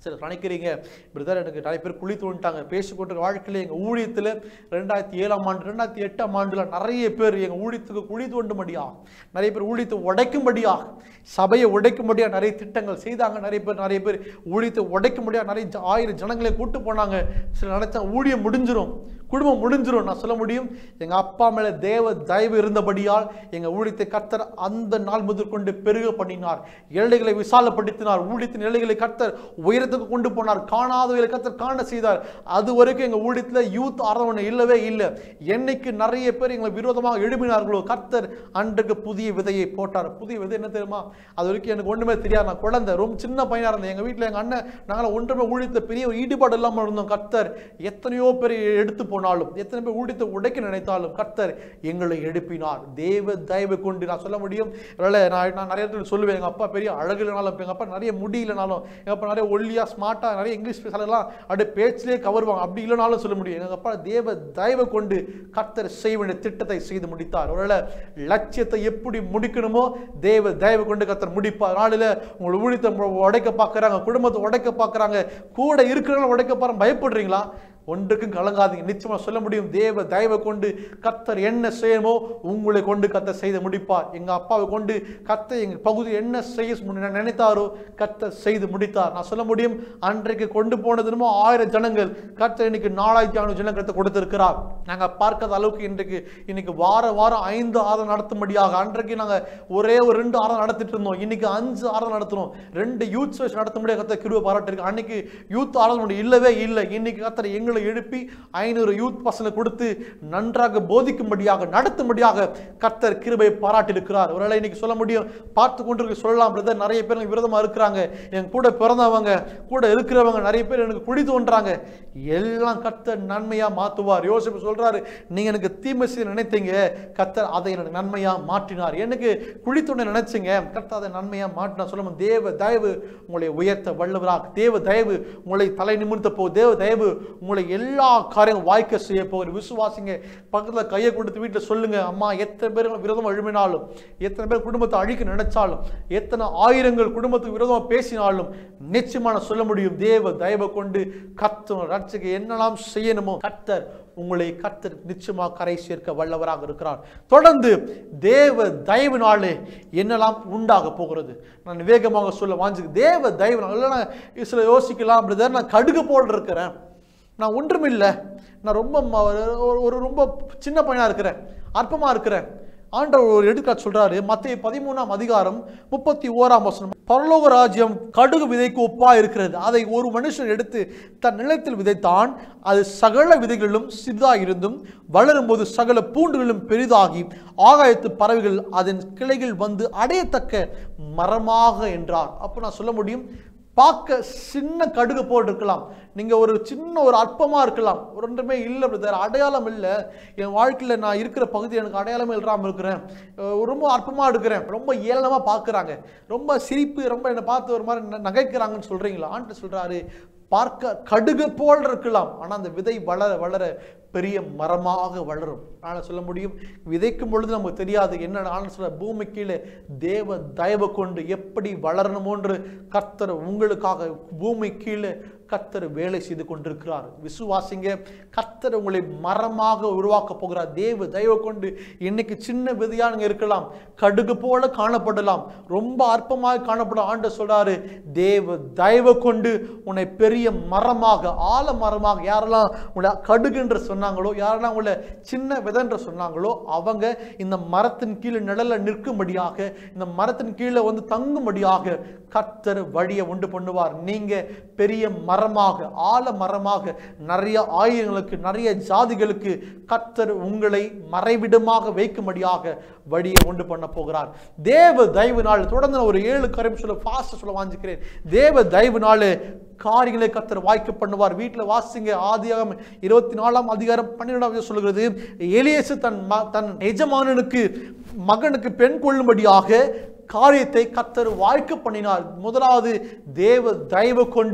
சிலர் நினைக்கிறீங்க பிரதர் எனக்கு நிறைய பேர் குழி தோண்டிட்டாங்க பேசிக்கொண்டு வாழ்க்கையில் எங்கள் ஊழியத்தில் ரெண்டாயிரத்தி ஏழாம் ஆண்டு ரெண்டாயிரத்தி எட்டாம் ஆண்டில் நிறைய பேர் எங்கள் ஊழியத்துக்கு குழி தோண்டும்படியா நிறைய பேர் ஊழியத்தை உடைக்கும்படியா சபையை உடைக்கும்படியா நிறைய திட்டங்கள் செய்தாங்க நிறைய பேர் நிறைய பேர் ஊழியத்தை உடைக்கும்படியா நிறைய ஜ- ஆயிரம் ஜனங்களை கூட்டு போனாங்க சில நினைச்சா ஊழியம் முடிஞ்சிரும் குடும்பம் முடிஞ்சிரும் நான் சொல்ல முடியும் எங்கள் அப்பா மேலே தேவ தயவு இருந்தபடியால் எங்கள் ஊழியத்தை கர்த்தர் அந்த நாள் முதற்கொண்டு பெருக பண்ணினார் ஏழைகளை விசாலப்படுத்தினார் ஊழியத்தின் ஏழைகளை கர்த்தர் உயரத்துக்கு கொண்டு போனார் காணாதவைகளை கர்த்தர் காண செய்தார் அது வரைக்கும் எங்கள் ஊழியத்தில் யூத் ஆரவணை இல்லவே இல்லை என்னைக்கு நிறைய பேர் எங்களை விரோதமாக எழுப்பினார்களோ கர்த்தர் அன்றைக்கு புதிய விதையை போட்டார் புதிய விதை என்ன தெரியுமா அது வரைக்கும் எனக்கு ஒன்றுமே தெரியாது நான் குழந்தை ரொம்ப சின்ன பையனாக இருந்தேன் எங்கள் வீட்டில் எங்கள் அண்ணன் நாங்கள் ஒன்றுமே ஊழியத்தில் பெரிய ஒரு ஈடுபாடு இல்லாமல் இருந்தோம் கர்த்தர் எத்தனையோ பேர் எடுத்து போனாலும் எத்தனை பேர் ஊழியத்தை உடைக்க நினைத்தாலும் கர்த்தர் எங்களை எழுப்பினார் தேவ தயவு கொண்டு நான் சொல்ல முடியும் அதனால நான் நான் நிறைய இடத்துல சொல்லுவேன் எங்கள் அப்பா பெரிய அழகு இல்லைனாலும் எங்கள் அப்பா நிறைய முடி இல்லைனாலும் எங்கள் அப்பா நிறைய ஒல்லியாக ஸ்மார்ட்டாக நிறைய இங்கிலீஷ் பேசலாம் அப்படியே பேச்சிலே கவருவாங்க அப்படி இல்லைனாலும் சொல்ல முடியும் எங்கள் அப்பா தேவ தயவு கொண்டு கர்த்தர் செய்ய வேண்டிய திட்டத்தை செய்து முடித்தார் ஒருவேளை லட்சியத்தை எப்படி முடிக்கணுமோ தேவ தயவு கொண்டு கர்த்தர் முடிப்பார் நாளில் உங்கள் ஊழியத்தை மு- உடைக்க பார்க்குறாங்க குடும்பத்தை உடைக்க பார்க்குறாங்க கூட இருக்கிறவங்க உடைக்க பாருங்க பயப்படுறீங்களா ஒன்றுக்கும் கலங்காதீங்க நிச்சயமா சொல்ல முடியும் தேவ தயவை கொண்டு கர்த்தர் என்ன செய்யணுமோ உங்களை கொண்டு கர்த்தர் செய்து முடிப்பார் எங்க அப்பாவை கொண்டு கர்த்தர் எங்க பகுதி என்ன செய்ய முன்ன நினைத்தாரோ கர்த்தர் செய்து முடித்தார் நான் சொல்ல முடியும் அன்றைக்கு கொண்டு போனதுமோ ஆயிரம் ஜனங்கள் கர்த்தர் இன்னைக்கு நாலாயிரத்தி ஐநூறு ஜனங்கள் கர்த்தர் கொடுத்திருக்கிறார் நாங்க பார்க்காத அளவுக்கு இன்றைக்கு இன்னைக்கு வார வாரம் ஐந்து ஆரம் நடத்தும்படியாக அன்றைக்கு நாங்க ஒரே ஒரு ரெண்டு ஆரம் நடத்திட்டு இருந்தோம் இன்னைக்கு அஞ்சு ஆரம் நடத்துறோம் ரெண்டு யூத் சர்ச் நடத்தும்படியாக கர்த்தர் கிருபை பாராட்டிருக்கு அன்னைக்கு யூத் ஆரம் இல்லவே இல்லை இன்னைக்கு கர்த்தர் எங்களை எழுப்பி ஐநூறு யூத் பசங்களை கொடுத்து நன்றாக போதிக்கும்படியாக நடத்தும்படியாக கர்த்தர் கிருபை பாராட்டியிருக்கிறார் ஒருவேளை இன்னைக்கு சொல்ல முடியும் பார்த்து கொண்டு சொல்லலாம் பிரதர் நிறைய பேர் எனக்கு விரோதமா இருக்கிறாங்க என் கூட பிறந்தவங்க கூட இருக்கிறவங்க நிறைய பேர் எனக்கு குடி தோன்றாங்க எல்லாம் கர்த்தர் நன்மையா மாத்துவார் யோசிப்பு சொல்றாரு நீங்க எனக்கு தீமை செய்ய நினைத்தீங்க கர்த்தர் அதை எனக்கு நன்மையா மாற்றினார் எனக்கு குழி தோண்ட நினைச்சீங்க கர்த்தர் அதை நன்மையா மாற்றினார் சொல்லுவோம் தேவ தயவு உங்களை உயர்த்த வல்லவராக தேவ தயவு உங்களை தலை நிமிர்த்த போ தேவ தயவு உங்களை எல்லா காரியம் வாய்க்க செய்ய போகிற விசுவாசிங்க பக்கத்துல கையை கொடுத்து வீட்டில் சொல்லுங்க அம்மா எத்தனை பேர் விரோதம் எழுப்பினாலும் எத்தனை பேர் குடும்பத்தை அழிக்க நினைச்சாலும் எத்தனை ஆயிரங்கள் குடும்பத்துக்கு விரோதமாக பேசினாலும் நிச்சயமா நான் சொல்ல முடியும் தேவ தயவை கொண்டு கத்தணும் ரட்சக என்னெல்லாம் செய்யணுமோ கர்த்தர் உங்களை கர்த்தர் நிச்சயமா கரை சேர்க்க வல்லவராக இருக்கிறார் தொடர்ந்து தேவ தயவினாலே என்னெல்லாம் உண்டாக போகிறது நான் வேகமாக சொல்ல வாஞ்சி தேவ தயவினால் இல்லைன்னா சில யோசிக்கலாம் பிரதர் நான் கடுகு போல் இருக்கிறேன் நான் ஒன்றுமில்லை நான் ரொம்ப ம- ஒரு- ஒரு ரொம்ப சின்ன பையனா இருக்கிறேன் அற்பமா இருக்கிறேன் ஆண்டவர் ஒரு எடுத்துக்காட்டு சொல்றாரு மத்திய பதிமூணாம் அதிகாரம் முப்பத்தி ஓராம் வசனம் பரலோக ராஜ்யம் கடுகு விதைக்கு ஒப்பா இருக்கிறது அதை ஒரு மனுஷன் எடுத்து தன் நிலத்தில் விதைத்தான் அது சகல விதைகளிலும் சிறிதாக இருந்தும் வளரும்போது சகல பூண்டுகளும் பெரிதாகி ஆகாயத்து பறவைகள் அதன் கிளைகள் வந்து அடையத்தக்க மரமாக என்றார் அப்போ நான் சொல்ல முடியும் பார்க்க சின்ன கடுகு போல் இருக்கலாம் நீங்கள் ஒரு சின்ன ஒரு அற்பமாக இருக்கலாம் ஒரு ஒன்றுமே இல்லை பிரதர் அடையாளம் இல்லை என் வாழ்க்கையில் நான் இருக்கிற பகுதி எனக்கு அடையாளமே இல்லாமல் இருக்கிறேன் அஹ் ரொம்ப அற்பமாக இருக்கிறேன் ரொம்ப ஏளனமாக பார்க்குறாங்க ரொம்ப சிரிப்பு ரொம்ப என்னை பார்த்து ஒரு மாதிரி ந- நகைக்கிறாங்கன்னு சொல்கிறீங்களா ஆண்டு சொல்கிறாரு பார்க்க கடுகு போல் இருக்கலாம் ஆனால் அந்த விதை வளர வளர பெரிய மரமாக வளரும் ஆனால் சொல்ல முடியும் விதைக்கும் பொழுது நமக்கு தெரியாது என்ன ஆனால் சொல்ல பூமி கீழே தேவ தயவு கொண்டு எப்படி வளரணுமோன்று கர்த்தர் உங்களுக்காக பூமி கீழே கர்த்தர் வேலை செய்து கொண்டிருக்கிறார் விசுவாசிங்க கர்த்தர் உங்களை மரமாக உருவாக்க போகிறார் தேவ தயவு கொண்டு இன்னைக்கு சின்ன விதையா நீங்க இருக்கலாம் கடுகு போல காணப்படலாம் ரொம்ப அற்பமாக காணப்படும் ஆண்டு சொல்றாரு தேவ தயவு கொண்டு உன்னை பெரிய மரமாக ஆல மரமாக யாரெல்லாம் உங்களை கடுகு என்று சொன்னாங்களோ யாரெல்லாம் உங்களை சின்ன விதைன்ற சொன்னாங்களோ அவங்க இந்த மரத்தின் கீழே நிழல்ல நிற்கும்படியாக இந்த மரத்தின் கீழே வந்து தங்கும்படியாக கர்த்தர் வழியை உண்டு பண்ணுவார் நீங்க பெரிய மரமாக ஆல மரமாக நிறைய ஆயுதங்களுக்கு நிறைய ஜாதிகளுக்கு கர்த்தர் உங்களை மறைவிடமாக வைக்கும்படியாக வழியை உண்டு பண்ண போகிறார் தேவ தயவுனால் தொடர்ந்து நான் ஒரு ஏழு காரியம் சொல்ல ஃபாஸ்ட் சொல்ல வாஞ்சிக்கிறேன் தேவ தயவுனாலே காரியங்களை கர்த்தர் வாய்க்க பண்ணுவார் வீட்டில் வாசிங்க ஆதியாகம் இருபத்தி நாலாம் அதிகாரம் பன்னிரெண்டாவது சொல்லுகிறது எலியேசு தன் ம- தன் எஜமானனுக்கு மகனுக்கு பெண் கொள்ளும்படியாக காரியத்தை கர்த்தர் வாய்க்க பண்ணினார் முதலாவது தேவ தயவு கொண்டு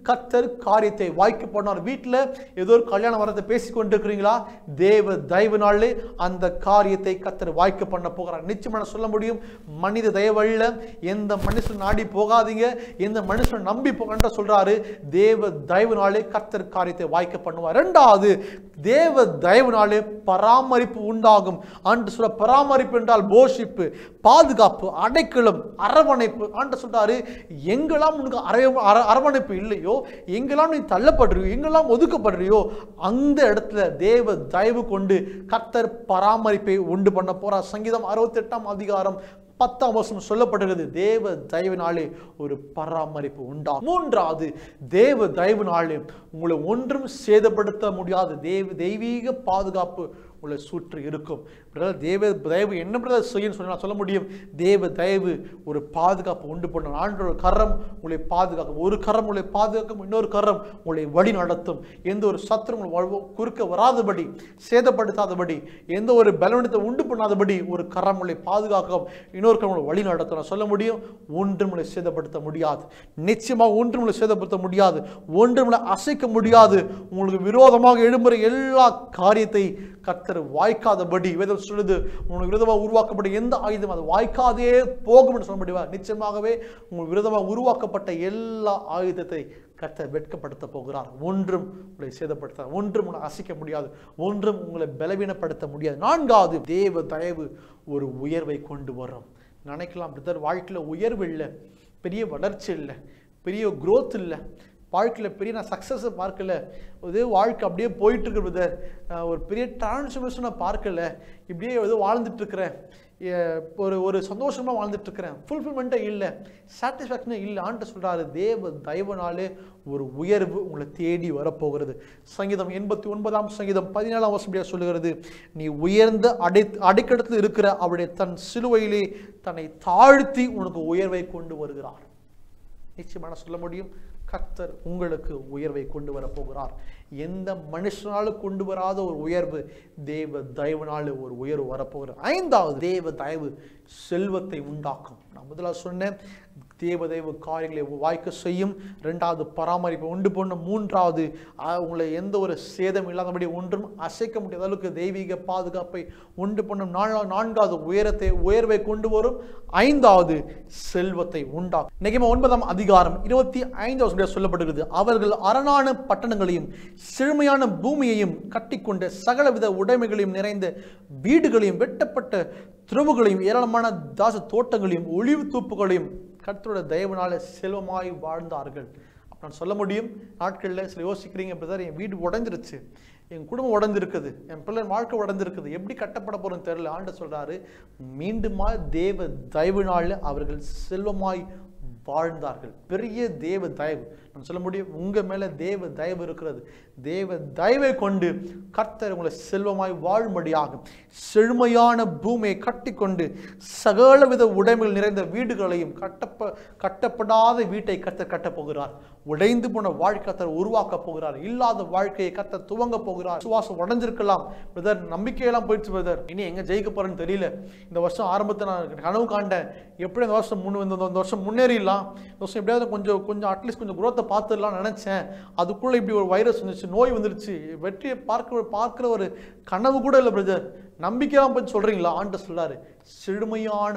கர்த்தர் காரியத்தை வாய்க்க போனார் வீட்டில் ஏதோ ஒரு கல்யாண வரத்தை பேசி கொண்டிருக்கிறீங்களா தேவ தயவு நாளிலே அந்த காரியத்தை கர்த்தர் வாய்க்க பண்ண போகிறார் நிச்சயமா நான் சொல்ல முடியும் மனித தயவழியில் எந்த மனுஷன் நாடி போகாதீங்க எந்த மனுஷன் நம்பி போகன்ற சொல்றாரு தேவ தயவு நாளே கர்த்தர் காரியத்தை வாய்க்க பண்ணுவார் ரெண்டாவது தேவ தயவு நாளே பராமரிப்பு உண்டாகும் ஆண்டு சொல்ல பராமரிப்பு என்றால் போஷிப்பு பாதுகாப்பு அடைக்கலம் அரவணைப்பு ஆண்டு சொல்றாரு எங்கெல்லாம் உனக்கு அரை அர- அரவணைப்பு இல்லையோ எங்கெல்லாம் நீ தள்ளப்படுறியோ எங்கெல்லாம் ஒதுக்கப்படுறியோ அந்த இடத்துல தேவ தயவு கொண்டு கர்த்தர் பராமரிப்பை உண்டு பண்ண போறார் சங்கீதம் அறுபத்தெட்டாம் அதிகாரம் பத்தாம் வருஷம் சொல்லப்படுகிறது தேவ தயவினாலே ஒரு பராமரிப்பு உண்டாகும் மூன்றாவது தேவ தயவினாலே உங்களை ஒன்றும் சேதப்படுத்த முடியாது தேவ தெய்வீக பாதுகாப்பு உங்களை சுற்றி இருக்கும் பிரதர், தேவ தயவு என்ன பிரதர் செய்யும் சொல்லி நான் சொல்ல முடியும் தேவ தயவு ஒரு பாதுகாப்பு உண்டு பண்ணும் ஆண்டோட கரம் உங்களை பாதுகாக்கும் ஒரு கரம் உங்களை பாதுகாக்கும் இன்னொரு கரம் உங்களை வழி நடத்தும் எந்த ஒரு சத்துரு உங்களை வ- குறுக்க வராதபடி சேதப்படுத்தாதபடி எந்த ஒரு பலவீனத்தை உண்டு பண்ணாதபடி ஒரு கரம் உங்களை பாதுகாக்கும் இன்னொரு கரம் உங்களை வழி நடத்தும் நான் சொல்ல முடியும் ஒன்றும் உங்களை சேதப்படுத்த முடியாது நிச்சயமாக ஒன்றும் உங்களை சேதப்படுத்த முடியாது ஒன்றும் உங்களை அசைக்க முடியாது உங்களுக்கு விரோதமாக எழும்புற எல்லா காரியத்தை கர்த்தர் வாய்க்காதபடி வேதம் சொல்லுது உங்களுக்கு விரோதமாக உருவாக்கப்பட்ட எந்த ஆயுதம் அது வாய்க்காதே போகும் என்று சொல்ல முடியுமா நிச்சயமாகவே உங்களுக்கு விரோதமாக உருவாக்கப்பட்ட எல்லா ஆயுதத்தை கர்த்தர் வெட்கப்படுத்த போகிறார் ஒன்றும் உங்களை சேதப்படுத்த ஒன்றும் உங்களை அசைக்க முடியாது ஒன்றும் உங்களை பலவீனப்படுத்த முடியாது நான்காவது தேவ தயவு ஒரு உயர்வை கொண்டு வரும் நினைக்கலாம் பிரதர் வாழ்க்கையில் உயர்வு இல்லை பெரிய வளர்ச்சி இல்லை பெரிய growth இல்லை வாழ்க்கையில் பெரிய நான் சக்ஸஸை பார்க்கல இதே வாழ்க்கை அப்படியே போயிட்டு இருக்கு பிரதர் ஒரு பெரிய டிரான்ஸ்ஃபர்மேஷனை பார்க்கல இப்படியே ஏதோ வாழ்ந்துட்டு இருக்கிறேன் எ- ஒரு ஒரு சந்தோஷமா வாழ்ந்துட்டு இருக்கிறேன் ஃபுல்ஃபில்மெண்ட்டே இல்லை சாட்டிஸ்ஃபேக்ஷனே இல்லை ஆண்டு சொல்றாரு தேவ தயவனாலே ஒரு உயர்வு உங்களை தேடி வரப்போகிறது சங்கீதம் எண்பத்தி ஒன்பதாம் சங்கீதம் பதினேழாம் வருஷம் சொல்லுகிறது நீ உயர்ந்த அடை அடைக்கடத்தில் இருக்கிற அவருடைய தன் சிலுவையிலே தன்னை தாழ்த்தி உனக்கு உயர்வை கொண்டு வருகிறார் நிச்சயமான சொல்ல முடியும் கர்த்தர் உங்களுக்கு உயர்வை கொண்டு வர போகிறார் எந்த மனுஷனாலும் கொண்டு வராத ஒரு உயர்வு தேவ தயவுனால ஒரு உயர்வு வரப்போகிறது ஐந்தாவது தேவ தயவு செல்வத்தை உண்டாக்கும் நான் முதல்ல சொன்னேன் தேவ தெய்வ காரியங்களை வாய்க்க செய்யும் ரெண்டாவது பராமரிப்பு உண்டு பண்ணும் மூன்றாவது அஹ், உங்களை எந்த ஒரு சேதம் இல்லாதபடி ஒன்றும் அசைக்க முடியாத அளவுக்கு தெய்வீக பாதுகாப்பை உண்டு பண்ணும் நான்கா- நான்காவது உயரத்தை உயர்வை கொண்டு வரும் ஐந்தாவது செல்வத்தை உண்டாக்கும் நிகம ஒன்பதாம் அதிகாரம் இருபத்தி ஐந்தாவது வசனத்தில் சொல்லப்படுகிறது அவர்கள் அரணான பட்டணங்களையும் செழுமையான பூமியையும் கட்டிக்கொண்ட சகலவித உடைமைகளையும் நிறைந்த வீடுகளையும் வெட்டப்பட்ட துறவுகளையும் ஏராளமான தாச தோட்டங்களையும் ஒளிவு தூப்புகளையும் கர்த்தரோட தயவுனால செல்வமாய் வாழ்ந்தார்கள் அப்ப நான் சொல்ல முடியும் நாட்களில் சில யோசிக்கிறீங்க பிரதர் என் வீடு உடைஞ்சிருச்சு என் குடும்பம் உடைஞ்சிருக்குது என் பிள்ளை வாழ்க்கை உடைஞ்சிருக்குது எப்படி கட்டப்பட போறோம்னு தெரியல ஆண்டு சொல்றாரு மீண்டுமா தேவ தயவுனால அவர்கள் செல்வமாய் வாழ்ந்தார்கள் பெரிய தேவ தயவு நான் சொல்ல முடியும் உங்க மேல தேவ தயவு இருக்கிறது தேவ தயவை கொண்டு கர்த்தர் உங்களை செல்வமாய் வாழும்படியாக செழுமையான பூமியை கட்டிக்கொண்டு சகலவித உடைமைகள் நிறைந்த வீடுகளையும் கட்டப்ப கட்டப்படாத வீட்டை கர்த்தர் கட்டப் போகிறார் உடைந்து போன வாழ்க்கை கர்த்தர் உருவாக்க போகிறார் இல்லாத வாழ்க்கையை கர்த்தர் துவங்க போகிறார் சுவாசம் உடைஞ்சிருக்கலாம் பிரதர் நம்பிக்கையெல்லாம் போயிடுச்சு பிரதர் இனி எங்க ஜெயிக்க போறேன்னு தெரியல இந்த வருஷம் ஆரம்பத்தை நான் கனவு காண்டேன் எப்படி இந்த வருஷம் முன் இந்த இந்த வருஷம் முன்னேறிடலாம் இந்த வருஷம் எப்படியாவது கொஞ்சம் கொஞ்சம் அட்லீஸ்ட் கொஞ்சம் குரோத்தை பார்த்துடலாம் நினைச்சேன் அதுக்குள்ள இப்படி ஒரு வைரஸ் வந்துச்சு நோய் வந்துருச்சு வெற்றியை பார்க்க பார்க்குற ஒரு கனவு கூட இல்லை பிரதர் நம்பிக்கையெல்லாம் போய் சொல்றீங்களா ஆண்டு சொல்றாரு செழுமையான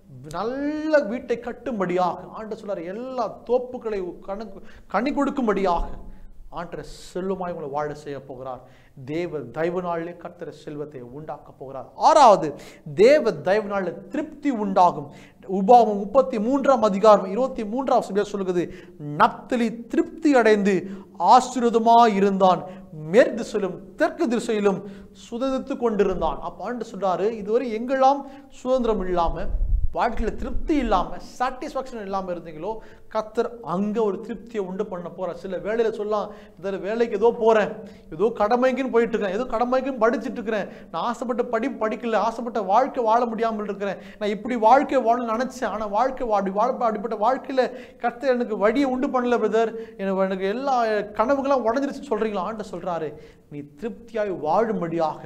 நல்ல வீட்டை கட்டும்படியாக ஆண்டு சொல்றாரு எல்லா தோப்புகளை கணக்கு கனி கொடுக்கும்படியாக ஆண்டரை செல்வமாய் உங்களை வாழ செய்ய போகிறார் தேவ தயவு நாளிலே கர்த்தர செல்வத்தை உண்டாக்க போகிறார் ஆறாவது தேவ தயவு நாளில் திருப்தி உண்டாகும் உபாவம் முப்பத்தி மூன்றாம் அதிகாரம் இருபத்தி மூன்றாம் வசனம் சொல்லுகிறது நப்தலி திருப்தி அடைந்து ஆசீர்வாதமாய் இருந்தான் மேற்கு திசையிலும் தெற்கு திசையிலும் சுதந்தித்து கொண்டிருந்தான் அப்ப ஆண்டு சொல்றாரு இதுவரை எங்கெல்லாம் சுதந்திரம் இல்லாம வாழ்க்கையில் திருப்தி இல்லாமல் சாட்டிஸ்ஃபேக்ஷன் இல்லாமல் இருந்தீங்களோ கத்தர் அங்கே ஒரு திருப்தியை உண்டு பண்ண போகிறார் சில வேலையில் சொல்லலாம் இதில் வேலைக்கு ஏதோ போகிறேன் ஏதோ கடமைக்குன்னு போயிட்டு இருக்கேன் ஏதோ கடமைக்குன்னு படிச்சுட்டு இருக்கிறேன் நான் ஆசைப்பட்ட படி படிக்கல ஆசைப்பட்ட வாழ்க்கை வாழ முடியாமல் இருக்கிறேன் நான் இப்படி வாழ்க்கை வாழணும்னு நினச்சேன் ஆனால் வாழ்க்கை வா- அப்படி வாழ அப்படிப்பட்ட வாழ்க்கையில் கர்த்தர் எனக்கு வழியை உண்டு பண்ணல பிரதர் எனக்கு எனக்கு எல்லா கனவுகளாம் உடஞ்சிருச்சு சொல்கிறீங்களா ஆண்டு சொல்கிறாரு நீ திருப்தியாய் வாழும்படியாக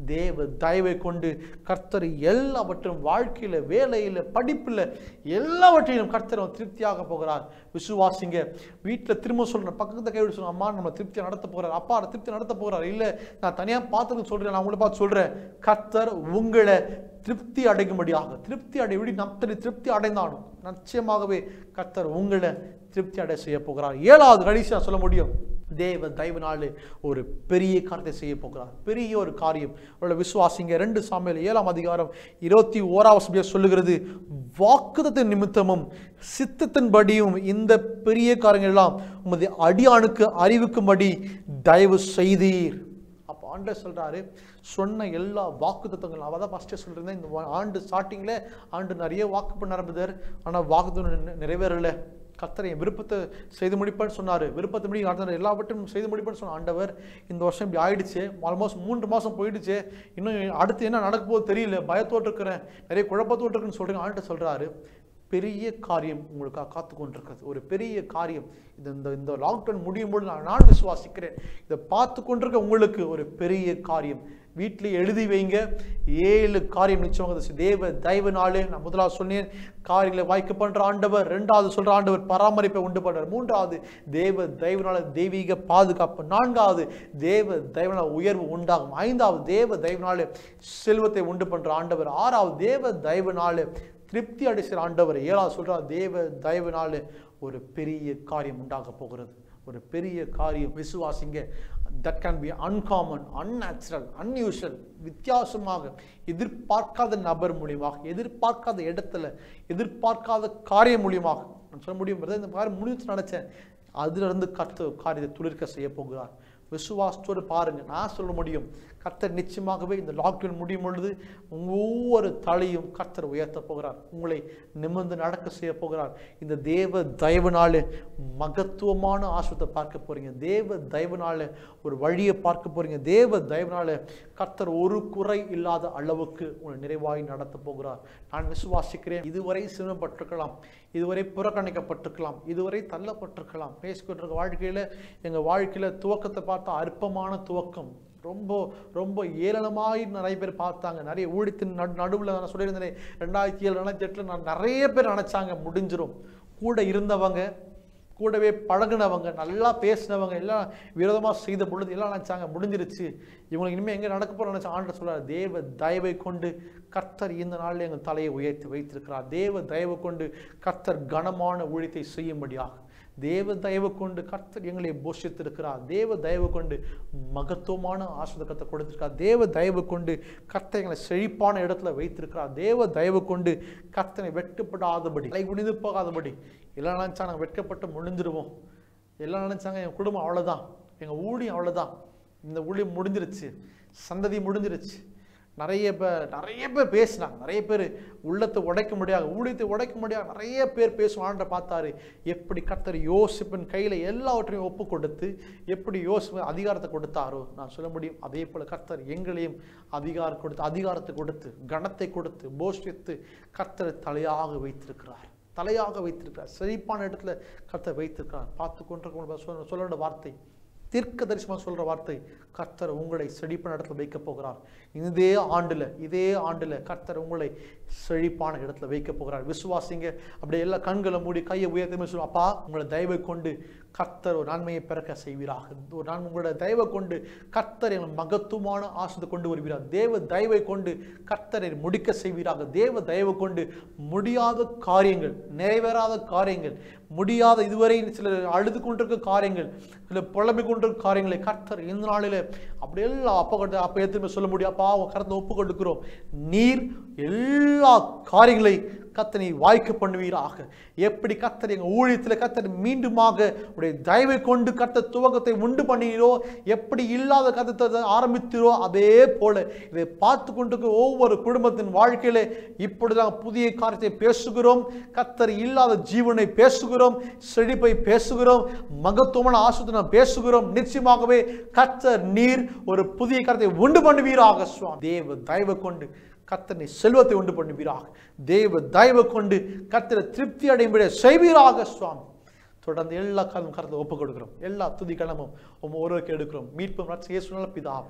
தேவ தயவை கொண்டு கர்த்தர் எல்லாவற்றும் வாழ்க்கையில வேலையில படிப்புல எல்லாவற்றையும் கர்த்தர் அவன் திருப்தியாக போகிறார் விசுவாசிங்க வீட்டில் திரும்ப சொல்றேன் பக்கத்துல கைவிட சொல்லுங்க அம்மா நம்ம திருப்தியை நடத்த போறார் அப்பா திருப்தி நடத்த போறார் இல்ல நான் தனியா பார்த்துன்னு சொல்றேன் நான் உங்களை பார்த்து சொல்றேன் கர்த்தர் உங்களை திருப்தி அடையும்படியாக திருப்தி அடை விடி நத்தடி திருப்தி அடைந்தாலும் நிச்சயமாகவே கர்த்தர் உங்களை திருப்தி அடை செய்ய போகிறார் ஏழாவது கடைசியா சொல்ல முடியும் தேவ தயவுனாலே ஒரு பெரிய காரியத்தை செய்ய போகிறார் பெரிய ஒரு காரியம் உள்ள விசுவாசிங்க ரெண்டு சாமியில் ஏழாம் அதிகாரம் இருபத்தி ஓராவது சொல்லுகிறது வாக்குதத்தின் நிமித்தமும் சித்தத்தின்படியும் இந்த பெரிய காரியங்கள் எல்லாம் உமது அடியானுக்கு அறிவிக்கும்படி தயவு செய்தீர் அப்போ ஆண்டர் சொல்றாரு சொன்ன எல்லா வாக்கு தத்துவங்கள் அவள் தான் ஃபஸ்ட்டே சொல்லியிருந்தேன் இந்த வா- ஆண்டு ஸ்டார்டிங்கில் ஆண்டு நிறைய வாக்கு பண்ண ஆரம்பித்தார் ஆனால் வாக்கு நிறைவேறலை கர்த்தர் என் விருப்பத்தை செய்து முடிப்பேன்னு சொன்னார் விருப்பத்தின்படி நடந்த எல்லாவற்றையும் செய்து முடிப்பேன்னு சொன்ன ஆண்டவர் இந்த வருஷம் இப்படி ஆயிடுச்சு ஆல்மோஸ்ட் மூன்று மாதம் போயிடுச்சு இன்னும் அடுத்து என்ன நடக்க போகுது தெரியல பயத்தோடு இருக்கிறேன் நிறைய குழப்பத்தோடு இருக்குன்னு சொல்கிறேன் ஆண்டு சொல்கிறாரு பெரிய காரியம் உங்களுக்காக காத்து கொண்டிருக்கிறது ஒரு பெரிய காரியம் இது இந்த இந்த லாக்டவுன் முடியும் போது நான் நான் விசுவாசிக்கிறேன் இதை பார்த்து கொண்டிருக்க உங்களுக்கு ஒரு பெரிய காரியம் வீட்டில் எழுதி வைங்க ஏழு காரியம் நிச்சயமாக அது தேவ தயவு நாளே நான் முதலாவது சொன்னேன் காரியங்களை வாய்க்க பண்ற ஆண்டவர் ரெண்டாவது சொல்ற ஆண்டவர் பராமரிப்பை உண்டு பண்றார் மூன்றாவது தேவ தயவுனால தெய்வீக பாதுகாப்பு நான்காவது தேவ தயவுனால உயர்வு உண்டாகும் ஐந்தாவது தேவ தயவுனால செல்வத்தை உண்டு பண்ற ஆண்டவர் ஆறாவது தேவ தயவுனால திருப்தி அடைசிற ஆண்டவர் ஏழாவது சொல்றார் தேவ தயவுனால ஒரு பெரிய காரியம் உண்டாக போகிறது ஒரு பெரிய காரியம் விசுவாசிங்க that can be uncommon unnatural unusual வித்தியாசமாக எதிர்பார்க்காத நபர் மூலியமாக எதிர்பார்க்காத இடத்துல எதிர்பார்க்காத காரியம் மூலியமாக நான் சொல்ல முடியும் brother, இந்த காரியம் முடிஞ்சு நினைச்சேன் அதுல இருந்து கர்த்தர் காரியத்தை துளிர்க்க செய்ய போகிறார் விசுவாசத்தோடு பாருங்க நான் சொல்ல முடியும் கர்த்தர் நிச்சயமாகவே இந்த லாக்டவுன் முடியும் பொழுது உங்க ஒவ்வொரு தலையும் கர்த்தர் உயர்த்த போகிறார் உங்களை நிமிர்ந்து நடக்க செய்ய போகிறார் இந்த தேவ தயவுனால மகத்துவமான ஆசிரத்தை பார்க்க போறீங்க தேவ தயவுனால ஒரு வழியை பார்க்க போறீங்க தேவ தயவுனால கர்த்தர் ஒரு குறை இல்லாத அளவுக்கு உங்களை நிறைவாய் நடத்த போகிறார் நான் விசுவாசிக்கிறேன் இதுவரை சிரமப்பட்டிருக்கலாம் இதுவரை புறக்கணிக்கப்பட்டிருக்கலாம் இதுவரை தள்ளப்பட்டிருக்கலாம் பேசிக்கொண்டிருக்க வாழ்க்கையில எங்க வாழ்க்கையில துவக்கத்தை பார்த்தா அற்பமான துவக்கம் ரொம்ப ரொம்ப ஏளனமாய் நிறைய பேர் பார்த்தாங்க நிறைய ஊழியத்தின் நடு நடுவில் நான் சொல்லியிருந்தேன் ரெண்டாயிரத்தி ஏழு ரெண்டாயிரத்தி எட்டில் நான் நிறைய பேர் நினச்சாங்க முடிஞ்சிரும் கூட இருந்தவங்க கூடவே பழகுனவங்க நல்லா பேசினவங்க எல்லாம் விரோதமாக செய்த பொழுது எல்லாம் நினச்சாங்க முடிஞ்சிருச்சு இவங்களுக்கு இனிமேல் எங்கே நடக்க போகிற நினச்சா ஆண்டு சொல்றார் தேவ தயவை கொண்டு கர்த்தர் இந்த நாளில் எங்கள் தலையை உயர்த்தி வைத்திருக்கிறார் தேவ தயவை கொண்டு கர்த்தர் கனமான ஊழியத்தை செய்யும்படியாக தேவ தயவு கொண்டு கர்த்தர் எங்களை போஷித்திருக்கிறார் தேவ தயவு கொண்டு மகத்துவமான ஆசிரியத்தை கொடுத்திருக்கார் தேவ தயவு கொண்டு கர்த்தர் எங்களை செழிப்பான இடத்துல வைத்திருக்கிறார் தேவ தயவு கொண்டு கர்த்தனை வெட்கப்படாதபடி தலை குனிந்து போகாதபடி எல்லாம் நினைச்சா நாங்கள் வெட்கப்பட்டு முடிஞ்சிருவோம் எல்லாம் நினைச்சாங்க என் குடும்பம் அவ்வளோதான் எங்கள் ஊழியம் அவ்வளோதான் இந்த ஊழியம் முடிஞ்சிருச்சு சந்ததி முடிஞ்சிருச்சு நிறைய பேர் நிறைய பேர் பேசினாங்க நிறைய பேர் உள்ளத்தை உடைக்க முடியாது ஊழியத்தை உடைக்க முடியாது நிறைய பேர் பேசுவான்ற பார்த்தாரு எப்படி கர்த்தர் யோசிப்பின் கையில் எல்லாவற்றையும் ஒப்பு கொடுத்து எப்படி யோசிப்பு அதிகாரத்தை கொடுத்தாரோ நான் சொல்ல முடியும் அதே போல் கர்த்தர் எங்களையும் அதிகாரம் கொடுத்து அதிகாரத்தை கொடுத்து கணத்தை கொடுத்து போஷித்து கர்த்தரை தலையாக வைத்திருக்கிறார் தலையாக வைத்திருக்கிறார் செழிப்பான இடத்துல கர்த்தர் வைத்திருக்கிறார் பார்த்து கொண்டிருக்க சொல்ல சொல்ல வார்த்தை தீர்க்க தரிசனமாக சொல்ற வார்த்தை கர்த்தர் உங்களை செழிப்பான இடத்துல வைக்க போகிறார் இதே ஆண்டுல இதே ஆண்டுல கர்த்தர் உங்களை செழிப்பான இடத்துல வைக்க போகிறார் விசுவாசிங்க அப்படியே எல்லா கண்களை மூடி கையை உயர்த்தி சொல்லுவோம் அப்பா உங்களை தயவை கொண்டு கர்த்தர் ஒரு நன்மையை பிறக்க செய்வீராக ஒரு நான் உங்களோட தயவை கொண்டு கர்த்தர் எங்கள் மகத்துவமான ஆசத்தை கொண்டு வருவீரார் தேவ தயவை கொண்டு கர்த்தரை முடிக்க செய்வீராக தேவ தயவை கொண்டு முடியாத காரியங்கள் நிறைவேறாத காரியங்கள் முடியாத இதுவரை சிலர் அழுது கொண்டிருக்க காரியங்கள் சில புலம்பிக் கொண்டிருக்க காரியங்களை கர்த்தர் இந்த நாளில் அப்படி எல்லாம் அப்போ கொண்டு அப்போ எத்தனை சொல்ல முடியும் அப்பா அவன் கருத்தை ஒப்பு கொடுக்கிறோம் நீர் எல்லா காரியங்களை கத்தனை வாய்க்க பண்ணுவீராக எப்படி கத்தர் எங்கள் ஊழியத்தில் கத்தர் மீண்டுமாக உடைய தயவை கொண்டு கத்த துவக்கத்தை உண்டு பண்ணினீரோ எப்படி இல்லாத கத்தத்தை ஆரம்பித்தீரோ அதே போல இதை பார்த்து கொண்டு ஒவ்வொரு குடும்பத்தின் வாழ்க்கையில இப்பொழுது நாங்கள் புதிய காரியத்தை பேசுகிறோம் கத்தர் இல்லாத ஜீவனை பேசுகிறோம் செழிப்பை பேசுகிறோம் மகத்துவமான ஆசுத்தை நாம் பேசுகிறோம் நிச்சயமாகவே கத்தர் நீர் ஒரு புதிய காரியத்தை உண்டு பண்ணுவீராக சுவாமி தேவ தயவை கொண்டு கத்தனை செல்வத்தை உண்டு பண்ணுவீராக தேவ தயவை கொண்டு கத்தரை திருப்தி அடையும்படிய செய்வீராக சுவாமி தொடர்ந்து எல்லா காலம் கருத்தை ஒப்புக் கொடுக்கிறோம் எல்லா துதி கிளம்பும் உம் ஒருவருக்கு எடுக்கிறோம் மீட்பும் ரட்ச இயேசுனால பிதாவே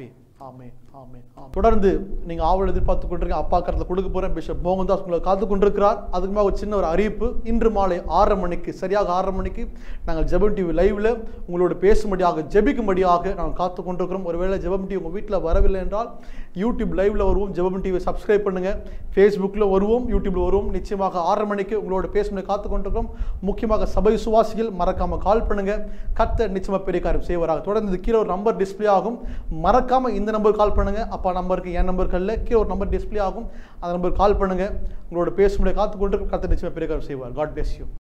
ஆமென் ஆமென் ஆமென். தொடர்ந்து நீங்க ஆவல் எதிர்பார்த்து கொண்டிருக்க அப்பா கரத்தில் கொடுக்க போறேன் பிஷப் மோகன்தாஸ் உங்களை காத்து கொண்டிருக்கிறார் அதுக்கு மேல ஒரு சின்ன ஒரு அறிவிப்பு இன்று மாலை ஆறரை மணிக்கு சரியாக ஆறரை மணிக்கு நாங்கள் ஜெபம் டிவி லைவ்ல உங்களோட பேசும்படியாக ஜெபிக்கும்படியாக நாங்கள் காத்து கொண்டிருக்கிறோம் ஒருவேளை ஜெபம் டிவி உங்க வீட்டில் வரவில்லை என்றால் யூடியூப் லைவ்ல வருவோம் ஜெபம் டிவி சப்ஸ்கிரைப் பண்ணுங்க ஃபேஸ்புக்கில் வருவோம் யூடியூப்ல வருவோம் நிச்சயமாக ஆறரை மணிக்கு உங்களோட பேசும்படி காத்து கொண்டிருக்கிறோம் முக்கியமாக சபை சுவாசிகள் மறக்காம கால் பண்ணுங்க கத்த நிச்சயமா பெரிய காரியம் செய்வாராக தொடர்ந்து இது கீழே ஒரு நம்பர் டிஸ்ப்ளே ஆகும் மறக்காம இந்த நம்பர் கால் பண்ணுங்க அப்பா நம்பருக்கு என் நம்பருக்கு அல்ல கீழே ஒரு நம்பர் டிஸ்ப்ளே ஆகும் அந்த நம்பர் கால் பண்ணுங்க உங்களோட பேசும்படி காத்து கொண்டு கத்த நிச்சயமா பெரிய காரியம் செய்வார் காட் bless you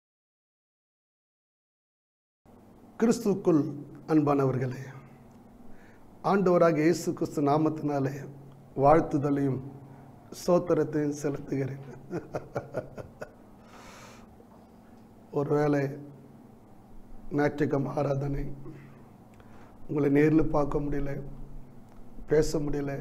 கிறிஸ்துக்குள் அன்பானவர்களே ஆண்டவராக இயேசு கிறிஸ்து நாமத்தினாலே வாழ்த்துதலையும் சோத்திரத்தையும் செலுத்துகிறேன் ஒருவேளை ஞாயிற்றுக்கிழமை ஆராதனை உங்களை நேரில் பார்க்க முடியல பேச முடியல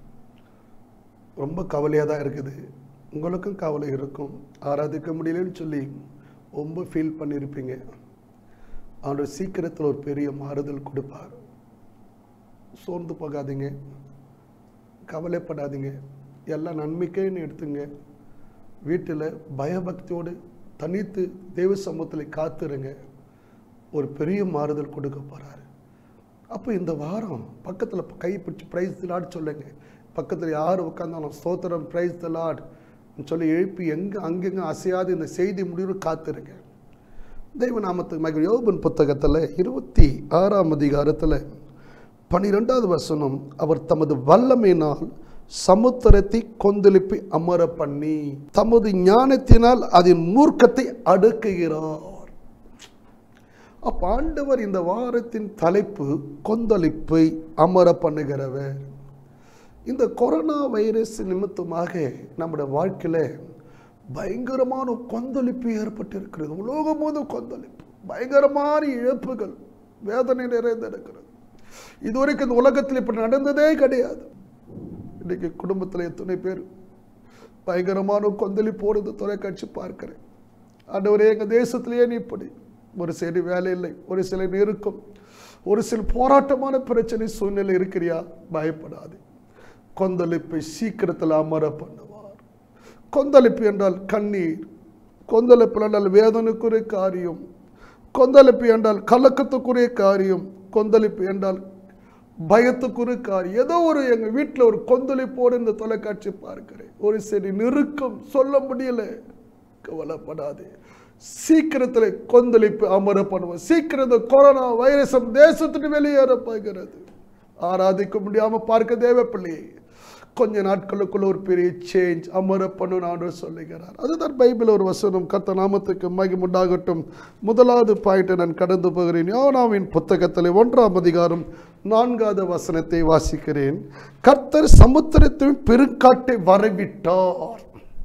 ரொம்ப கவலையாக தான் இருக்குது உங்களுக்கும் கவலை இருக்கும் ஆராதிக்க முடியலன்னு சொல்லி ரொம்ப ஃபீல் பண்ணியிருப்பீங்க ஆண்டவர் சீக்கிரத்தில் ஒரு பெரிய மாறுதல் கொடுப்பார் சோர்ந்து போகாதீங்க கவலைப்படாதீங்க எல்லாம் நன்மைக்கேன்னு எடுத்துங்க வீட்டில் பயபக்தியோடு தனித்து தெய்வ சமூகத்தில் காத்துருங்க ஒரு பெரிய மாறுதல் கொடுக்க போகிறாரு அப்போ இந்த வாரம் பக்கத்தில் கை பிடிச்சி ப்ரைஸ் தலாட் சொல்லுங்க பக்கத்தில் யார் உட்காந்தாலும் ஸ்தோத்திரம் ப்ரைஸ் தலாட் சொல்லி எழுப்பி எங்கே அங்கெங்கே அசையாது இந்த செய்தி முடிவு காத்துருங்க தெய்வ நாமத்துக்கு மகிழ் யோபன் புத்தகத்தில் இருபத்தி ஆறாம் அதிகாரத்தில் பனிரெண்டாவது வசனம் அவர் தமது வல்லமையினால் சமுத்திரத்தை கொந்தளிப்பி அமர பண்ணி தமது ஞானத்தினால் அதன் மூர்க்கத்தை அடுக்குகிறார் அப்ப ஆண்டவர் இந்த வாரத்தின் தலைப்பு கொந்தளிப்பை அமர பண்ணுகிறவர் இந்த கொரோனா வைரஸ் நிமித்தமாக நம்முடைய வாழ்க்கையில பயங்கரமான ஒரு கொந்தளிப்பு ஏற்பட்டிருக்கிறது உலகம் போதும் கொந்தளிப்பு பயங்கரமான இழப்புகள் வேதனை நிறைந்திருக்கிறது இதுவரைக்கும் இந்த உலகத்தில் இப்படி நடந்ததே கிடையாது இன்னைக்கு குடும்பத்தில் எத்தனை பேர் பயங்கரமான கொந்தளிப்போடு இந்த தொலைக்காட்சி பார்க்கிறேன் ஆண்டவரே எங்கள் தேசத்திலேயே நீ இப்படி ஒரு சரி வேலை இல்லை ஒரு சில நெருக்கம் ஒரு சில போராட்டமான பிரச்சனை சூழ்நிலை இருக்கிறியா பயப்படாது கொந்தளிப்பை சீக்கிரத்தில் அமர பண்ணுவார் கொந்தளிப்பு என்றால் கண்ணீர் கொந்தளிப்பு என்றால் வேதனைக்குரிய காரியம் கொந்தளிப்பு என்றால் கலக்கத்துக்குரிய காரியம் கொந்தளிப்பு என்றால் பயத்துக்குரிய காரியம் ஏதோ ஒரு எங்கள் வீட்டில் ஒரு கொந்தளிப்போடு இந்த தொலைக்காட்சி பார்க்கிறேன் ஒரு சரி நெருக்கம் சொல்ல முடியல கவலைப்படாதே சீக்கிரத்தில் கொந்தளிப்பு அமர பண்ணுவோம் சீக்கிரம் இந்த கொரோனா வைரஸம் தேசத்துக்கு வெளியேற போகிறது ஆராதிக்க முடியாம பார்க்க தேவ பிள்ளையை கொஞ்ச நாட்களுக்குள்ள ஒரு பெரிய சேஞ்ச் அமர பண்ணு ஆண்டவர் சொல்லுகிறார் அதுதான் பைபிள் ஒரு வசனம் கர்த்த நாமத்துக்கு மகிம் உண்டாகட்டும் முதலாவது பாயிண்ட்டை நான் கடந்து போகிறேன் யோனாவின் புத்தகத்தில் ஒன்றாம் அதிகாரம் நான்காவது வசனத்தை வாசிக்கிறேன் கர்த்தர் சமுத்திரத்தின் பெருங்காட்டை வரவிட்டார்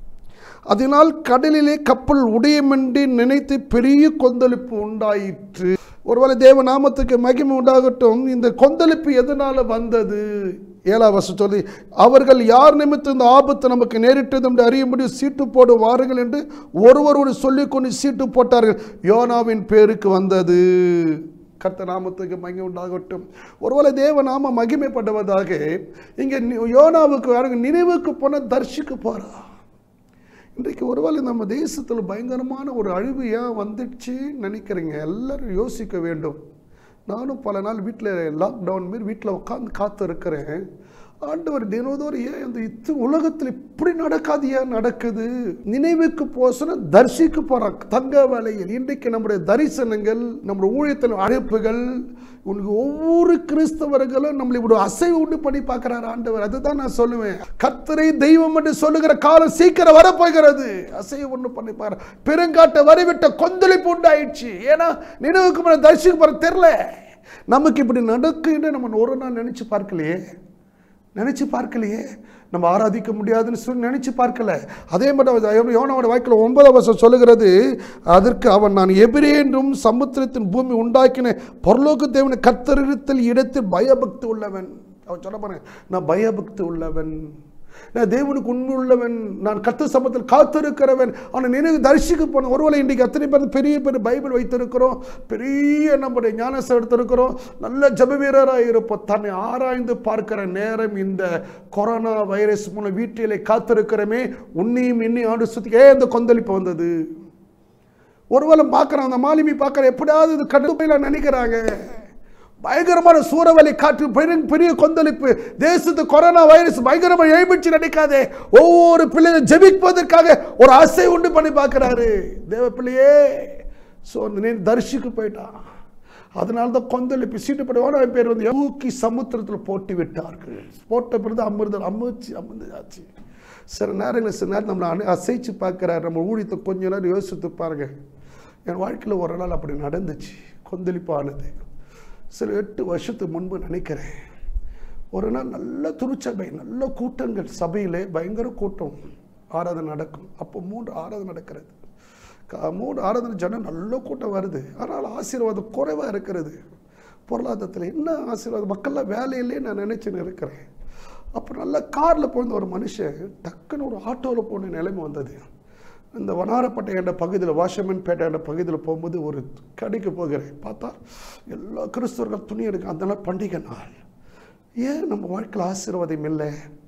அதனால் கடலிலே கப்பல் உடையமென்று நினைத்து பெரிய கொந்தளிப்பு உண்டாயிற்று ஒருவேளை தேவ நாமத்துக்கு மகிமை உண்டாகட்டும் இந்த கொந்தளிப்பு எதனால வந்தது ஏழாம் வருஷம் சொல்லி அவர்கள் யார் நிமித்தம் இந்த ஆபத்து நமக்கு நேரிட்டது என்று அறியும்படி சீட்டு போடும் வாருங்கள் என்று ஒருவரோடு சொல்லிக்கொண்டு சீட்டு போட்டார்கள் யோனாவின் பேருக்கு வந்தது கர்த்த நாமத்துக்கு மகிமை உண்டாகட்டும் ஒருவேளை தேவ நாம மகிமைப்படுவதாக இங்கே நி- யோனாவுக்கு யாருங்க நினைவுக்கு போன தர்ஷிக்கு போறா இன்றைக்கு ஒருவேளை நம்ம தேசத்தில் பயங்கரமான ஒரு அழிவு ஏன் வந்துடுச்சு நினைக்கிறீங்க எல்லாரும் யோசிக்க வேண்டும் நானும் பல நாள் வீட்டில் லாக்டவுன் மாரி வீட்டில் உட்காந்து காத்து இருக்கிறேன் ஆண்டவர் தினதோறும் ஏன் இந்த இத்து உலகத்தில் இப்படி நடக்காது ஏன் நடக்குது நினைவுக்கு போசன தரிசிக்க போறான் தங்க வேலையில் இன்றைக்கு நம்முடைய தரிசனங்கள் நம்முடைய ஊழியத்தில் அழைப்புகள் உனக்கு ஒவ்வொரு கிறிஸ்தவர்களும் நம்மளை இப்படி அசைவு உண்டு பண்ணி பார்க்கிறார் ஆண்டவர் அதுதான் நான் சொல்லுவேன் கர்த்தரை தெய்வம் என்று சொல்லுகிற காலம் சீக்கிரம் வரப்போகிறது அசைவு உண்டு பண்ணி பாரு பெருங்காட்டை வரிவிட்ட கொந்தளிப்பு உண்டாயிடுச்சு ஏன்னா நினைவுக்கு முன்ன தரிசிக்க போற தெரியல நமக்கு இப்படி நடக்குன்னு நம்ம ஒரு நாள் நினைச்சு பார்க்கலையே நினைச்சு பார்க்கலையே நம்ம ஆராதிக்க முடியாதுன்னு சொல்லி நினைச்சு பார்க்கல அதே மாதிரி யோனாவோட வாய்க்கில் ஒன்பதாம் வருஷம் சொல்லுகிறது அதற்கு அவன் நான் எபிரே என்றும் சமுத்திரத்தின் பூமி உண்டாக்கின பரலோக தேவனை கத்தரிடத்தில் இடத்தில் பயபக்தி உள்ளவன் அவன் சொல்ல போறேன் நான் பயபக்தி உள்ளவன் நான் தேவனுக்கு உண்மை உள்ளவன் நான் கத்து சமத்தில் காத்திருக்கிறவன் ஆனால் நினைவு தரிசிக்க போன ஒருவேளை இன்றைக்கு அத்தனை பேர் பெரிய பெரிய பைபிள் வைத்திருக்கிறோம் பெரிய நம்முடைய ஞானசம் எடுத்திருக்கிறோம் நல்ல ஜப வீரராக இருப்போம் தன்னை ஆராய்ந்து பார்க்கிற நேரம் இந்த கொரோனா வைரஸ் மூலம் வீட்டிலே காத்திருக்கிறமே உன்னையும் இன்னையும் ஆண்டு சுத்தி ஏன் இந்த கொந்தளிப்பு வந்தது ஒருவேளை பார்க்குறான் அந்த மாலுமி பார்க்குற எப்படியாவது இது கடுமையில் நினைக்கிறாங்க பயங்கரமான சூறாவளி காற்று பெரிய பெரிய கொந்தளிப்பு தேசத்து கொரோனா வைரஸ் பயங்கரமாக எழுப்பிச்சு நினைக்காதே ஒவ்வொரு பிள்ளைகளும் ஜெபிப்பதற்காக ஒரு ஆசை உண்டு பண்ணி பார்க்குறாரு தேவ பிள்ளையே ஸோ அந்த நீ தரிசிக்கு போயிட்டான் அதனால தான் கொந்தளிப்பு சீட்டுப்படவான பேர் வந்து தூக்கி சமுத்திரத்தில் போட்டு விட்டார்கள் போட்ட பிறகு அமிர்தம் அமிர்ச்சி அமிர்ந்தாச்சு சில நேரங்களில் சில நேரம் நம்மளை அணு அசைச்சு பார்க்குறாரு நம்ம ஊழியத்தை கொஞ்ச நேரம் யோசித்து பாருங்க என் வாழ்க்கையில் ஒரு நாள் அப்படி நடந்துச்சு கொந்தளிப்பானது சில எட்டு வருஷத்துக்கு முன்பு நினைக்கிறேன் ஒரு நாள் நல்ல திருச்சபை நல்ல கூட்டங்கள் சபையிலே பயங்கர கூட்டம் ஆராதனை நடக்கும் அப்போ மூன்று ஆராதனை நடக்கிறது க- மூணு ஆராதனை ஜனம் நல்ல கூட்டம் வருது ஆனால் ஆசீர்வாதம் குறைவாக இருக்கிறது பொருளாதாரத்தில் என்ன ஆசீர்வாதம் மக்கள்லாம் வேலையிலே நான் நினைச்சுன்னு இருக்கிறேன் அப்போ நல்ல காரில் போயிருந்த ஒரு மனுஷன் டக்குன்னு ஒரு ஆட்டோவில் போன நிலைமை வந்தது இந்த வனாரப்பட்டை என்ற பகுதியில் வாஷமன் பேட்டை என்ற பகுதியில் போகும்போது ஒரு கடைக்கு போகிறேன் பார்த்தா எல்லா கிறிஸ்தவர்கள் துணி எடுக்க அந்த நாள் பண்டிகை நாள் ஏன் நம்ம வாழ்க்கையில் ஆசீர்வாதம் இல்லை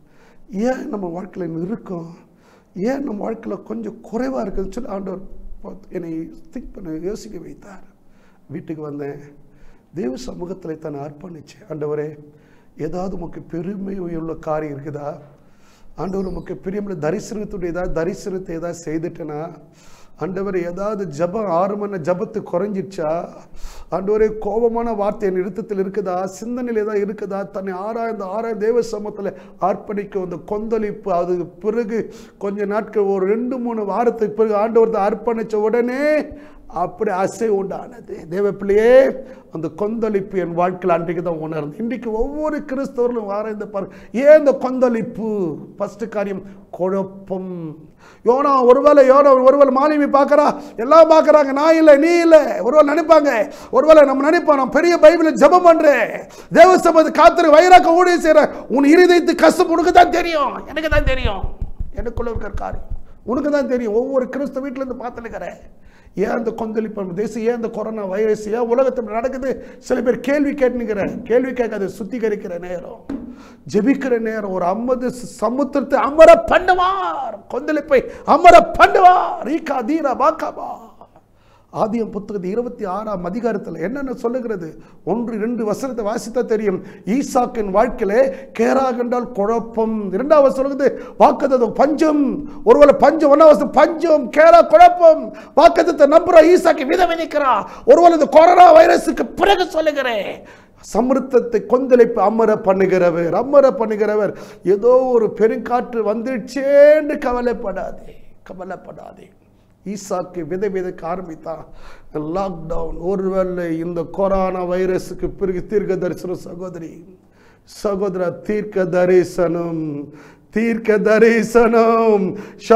ஏன் நம்ம வாழ்க்கையில் இருக்கும் ஏன் நம்ம வாழ்க்கையில் கொஞ்சம் குறைவாக இருக்குதுன்னு சொல்லி ஆண்டவர் பார்த்து என்னை திங்க் பண்ண யோசிக்க வைத்தார் வீட்டுக்கு வந்தேன் தேவ சமூகத்தில் தன்னை அர்ப்பணிச்சேன் ஆண்டவரே ஏதாவது உமக்கு பெருமை உள்ள காரியம் இருக்குதா ஆண்டவர் உமக்கு பிரியமுள்ள தரிசனத்துடைய ஏதாவது தரிசனத்தை ஏதாவது செய்துட்டேனா ஆண்டவர் ஏதாவது ஜபம் ஆறு மணி ஜபத்து குறைஞ்சிடுச்சா ஆண்டவரே கோபமான வார்த்தை என் நிறுத்தத்தில் இருக்குதா சிந்தனையில் ஏதாவது இருக்குதா தன்னை ஆராய்ந்து ஆராய்ந்து தேவ சமூகத்தில் அர்ப்பணிக்கும் அந்த கொந்தளிப்பு அது பிறகு கொஞ்ச நாட்கள் ஒரு ரெண்டு மூணு வாரத்துக்கு பிறகு ஆண்டவர் அர்ப்பணிச்ச உடனே அப்படி அசை உண்டானது தேவ பிள்ளையே அந்த கொந்தளிப்பு என் வாழ்க்கையில் அன்றைக்கு தான் உணர்ந்து இன்றைக்கு ஒவ்வொரு கிறிஸ்தவர்களும் ஆராய்ந்து பாரு ஏன் இந்த கொந்தளிப்பு ஃபர்ஸ்ட் காரியம் குழப்பம் யோனா ஒருவேளை யோனா ஒருவேளை மாலிமி பார்க்கறா எல்லாம் பார்க்கறாங்க நான் இல்லை நீ இல்லை ஒருவேளை நினைப்பாங்க ஒருவேளை நம்ம நினைப்போம் நான் பெரிய பைபிளில் ஜெபம் பண்றேன் தேவசபது காத்திரு வயிறாக்க ஊழியம் செய்கிறேன் உன் இருதயத்து கஷ்டம் உனக்கு தான் தெரியும் எனக்கு தான் தெரியும் எனக்குள்ள இருக்கிற காரியம் உனக்கு தான் தெரியும் ஒவ்வொரு கிறிஸ்தவ வீட்டுல இருந்து பார்த்துருக்கிறேன் ஏன் அந்த கொந்தளிப்பு நம்ம தேசம் ஏன் இந்த கொரோனா வைரஸ் ஏன் உலகத்தில் நடக்குது சில பேர் கேள்வி கேட்டுனுக்கிற கேள்வி கேட்காத சுத்திகரிக்கிற நேரம் ஜெபிக்கிற நேரம் ஒரு ஐம்பது சமுத்திரத்தை அமர பண்ணுவார் கொந்தளிப்பை அமர பண்ணுவார் ரீகா தீரா பாக்காபா ஆதியம் புத்தகத்து இருபத்தி ஆறாம் அதிகாரத்தில் என்னென்ன சொல்லுகிறது ஒன்று இரண்டு வசனத்தை வாசித்தா தெரியும் ஈசாக்கின் வாழ்க்கையிலே கேரா கண்டால் குழப்பம் இரண்டாவது சொல்லுகிறது வாக்குத்தத்தம் பஞ்சம் ஒருவேளை பஞ்சம் ஒன்றாவது பஞ்சம் கேரா குழப்பம் வாக்குத்தத்தை நம்புற ஈசாக்கி வித விதைக்கிறா ஒருவேளை இந்த கொரோனா வைரஸுக்கு பிறகு சொல்லுகிறேன் சமிருத்தத்தை கொந்தளிப்பு அமர பண்ணுகிறவர் அமர பண்ணுகிறவர் ஏதோ ஒரு பெருங்காற்று வந்துடுச்சேன்னு கவலைப்படாதே கவலைப்படாதே ஈசாக்கு விதை விதைக்க ஆரம்பித்தான் லாக்டவுன் ஒருவேளை இந்த கொரோனா வைரஸுக்கு பிறகு தீர்க்க தரிசனம் சகோதரி சகோதர தீர்க்க தரிசனம் தீர்க்க தரிசனம்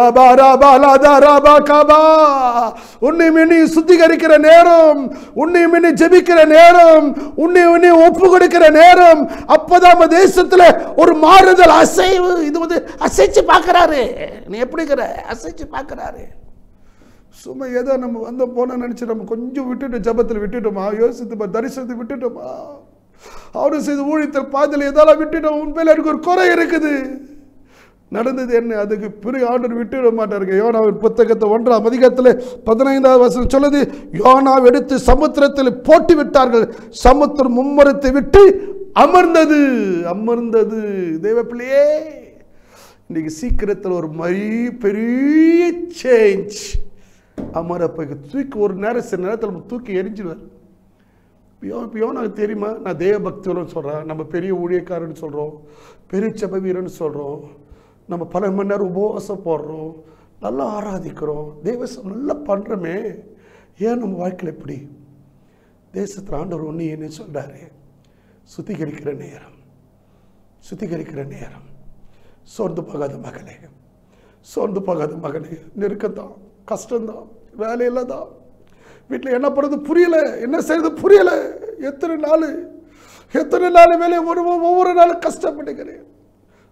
ஷபாராபாலாதாராபாகாபா உன்னை மினி சுத்திகரிக்கிற நேரம் உன்னை மினி ஜெபிக்கிற நேரம் உன்னை உன்னை ஒப்பு கொடுக்கிற நேரம் அப்பதான் நம்ம தேசத்துல ஒரு மாறுதல் அசைவு இது வந்து அசைச்சு பார்க்கறாரு நீ எப்படிங்கிற அசைச்சு பார்க்கறாரு சும்மா ஏதோ நம்ம வந்த போன நினைச்சு நம்ம கொஞ்சம் விட்டுட்டு ஜபத்தில் விட்டுட்டோமா யோசித்து பா- தரிசனத்தை விட்டுட்டோமா அவரு செய்த ஊழியத்தில் பாதையில் எதாலும் விட்டுட்டோம் உண்மையில எனக்கு ஒரு குறை இருக்குது நடந்தது என்ன அதுக்கு பிறகு ஆண்டவர் விட்டுவிட மாட்டாருங்க யோனாவின் புத்தகத்தை ஒன்றாம் அதிகாரத்தில் பதினைந்தாவது வசனம் சொல்லுது யோனாவை எடுத்து சமுத்திரத்தில் போட்டு விட்டார்கள் சமுத்திரம் மும்மரத்தை விட்டு அமர்ந்தது அமர்ந்தது தேவ பிள்ளையே இன்னைக்கு சீக்கிரத்தில் ஒரு மரி பெரிய சேஞ்ச் அமர போய் தூக்கி ஒரு நேரம் சில நேரத்தில் நம்ம தூக்கி எரிஞ்சிடுவார் இப்போ இப்போ யோனாக்கு தெரியுமா நான் தேவ பக்தியோன்னு சொல்கிறேன் நம்ம பெரிய ஊழியக்காரன்னு சொல்கிறோம் பெரிய செப வீரன்னு சொல்கிறோம் நம்ம பல மணி நேரம் உபவாசம் போடுறோம் நல்லா ஆராதிக்கிறோம் தேவசம் நல்லா பண்ணுறோமே ஏன் நம்ம வாழ்க்கையில் எப்படி தேசத்தில் ஆண்டவர் ஒன்று என்ன சொல்கிறாரு சுத்திகரிக்கிற நேரம் சுத்திகரிக்கிற நேரம் சோர்ந்து போகாத மகளே சோர்ந்து போகாத மகனே நெருக்கம்தான் கஷ்டம்தான் வேலையில தான் வீட்டில் என்ன பண்ணுறது புரியல என்ன செய்யறது புரியல எத்தனை நாள் எத்தனை நாள் வேலை ஒரு ஒவ்வொரு நாளும் கஷ்டப்பட்டுக்கிறேன்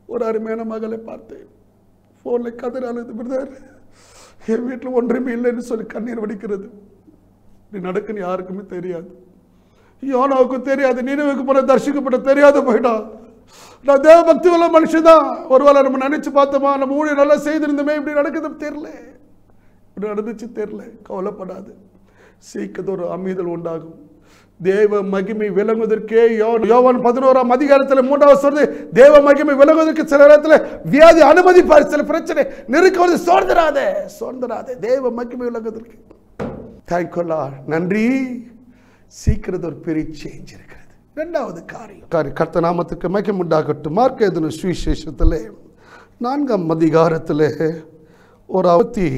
ஒரு அருமையான மகளை பார்த்தேன் ஃபோனில் கதர் அழுது பிரதர் என் வீட்டில் ஒன்றுமே இல்லைன்னு சொல்லி கண்ணீர் வடிக்கிறது இப்படி நடக்குன்னு யாருக்குமே தெரியாது யோனாவுக்கும் தெரியாது நினைவுக்கு போன தர்ஷிக்கப்பட தெரியாத போயிட்டா நான் தேவ பக்தி உள்ள மனுஷன் தான் ஒருவேளை நம்ம நினைச்சு பார்த்தோமா நம்ம ஊழியர் நல்லா செய்திருந்தோமே இப்படி நடக்குது தெரியல இப்படி நடந்துச்சு தெரியல கவலைப்படாது சீக்கிரத்து ஒரு அமைதல் உண்டாகும் தேவ மகிமை விளங்குவதற்கே யோ- யோவான் பதினோராம் அதிகாரத்தில் மூன்றாவது சொல்றது தேவ மகிமை விளங்குவதற்கு சில நேரத்தில் வியாதி அனுமதிப்பார் சில பிரச்சனை நெருக்க வந்து சோர்ந்துராதே சோர்ந்துராதே தேவ மகிமை விளங்குவதற்கு தேங்க்யூலா நன்றி சீக்கிரத்து ஒரு பெரிய சேஞ்ச் இருக்கிறது இரண்டாவது காரியம் காரியம் கர்த்த நாமத்துக்கு மகிமை உண்டாகட்டும் மார்க் எதுன சுவிசேஷத்தில் நான்காம் அதிகாரத்தில் ஒரு அவத்தி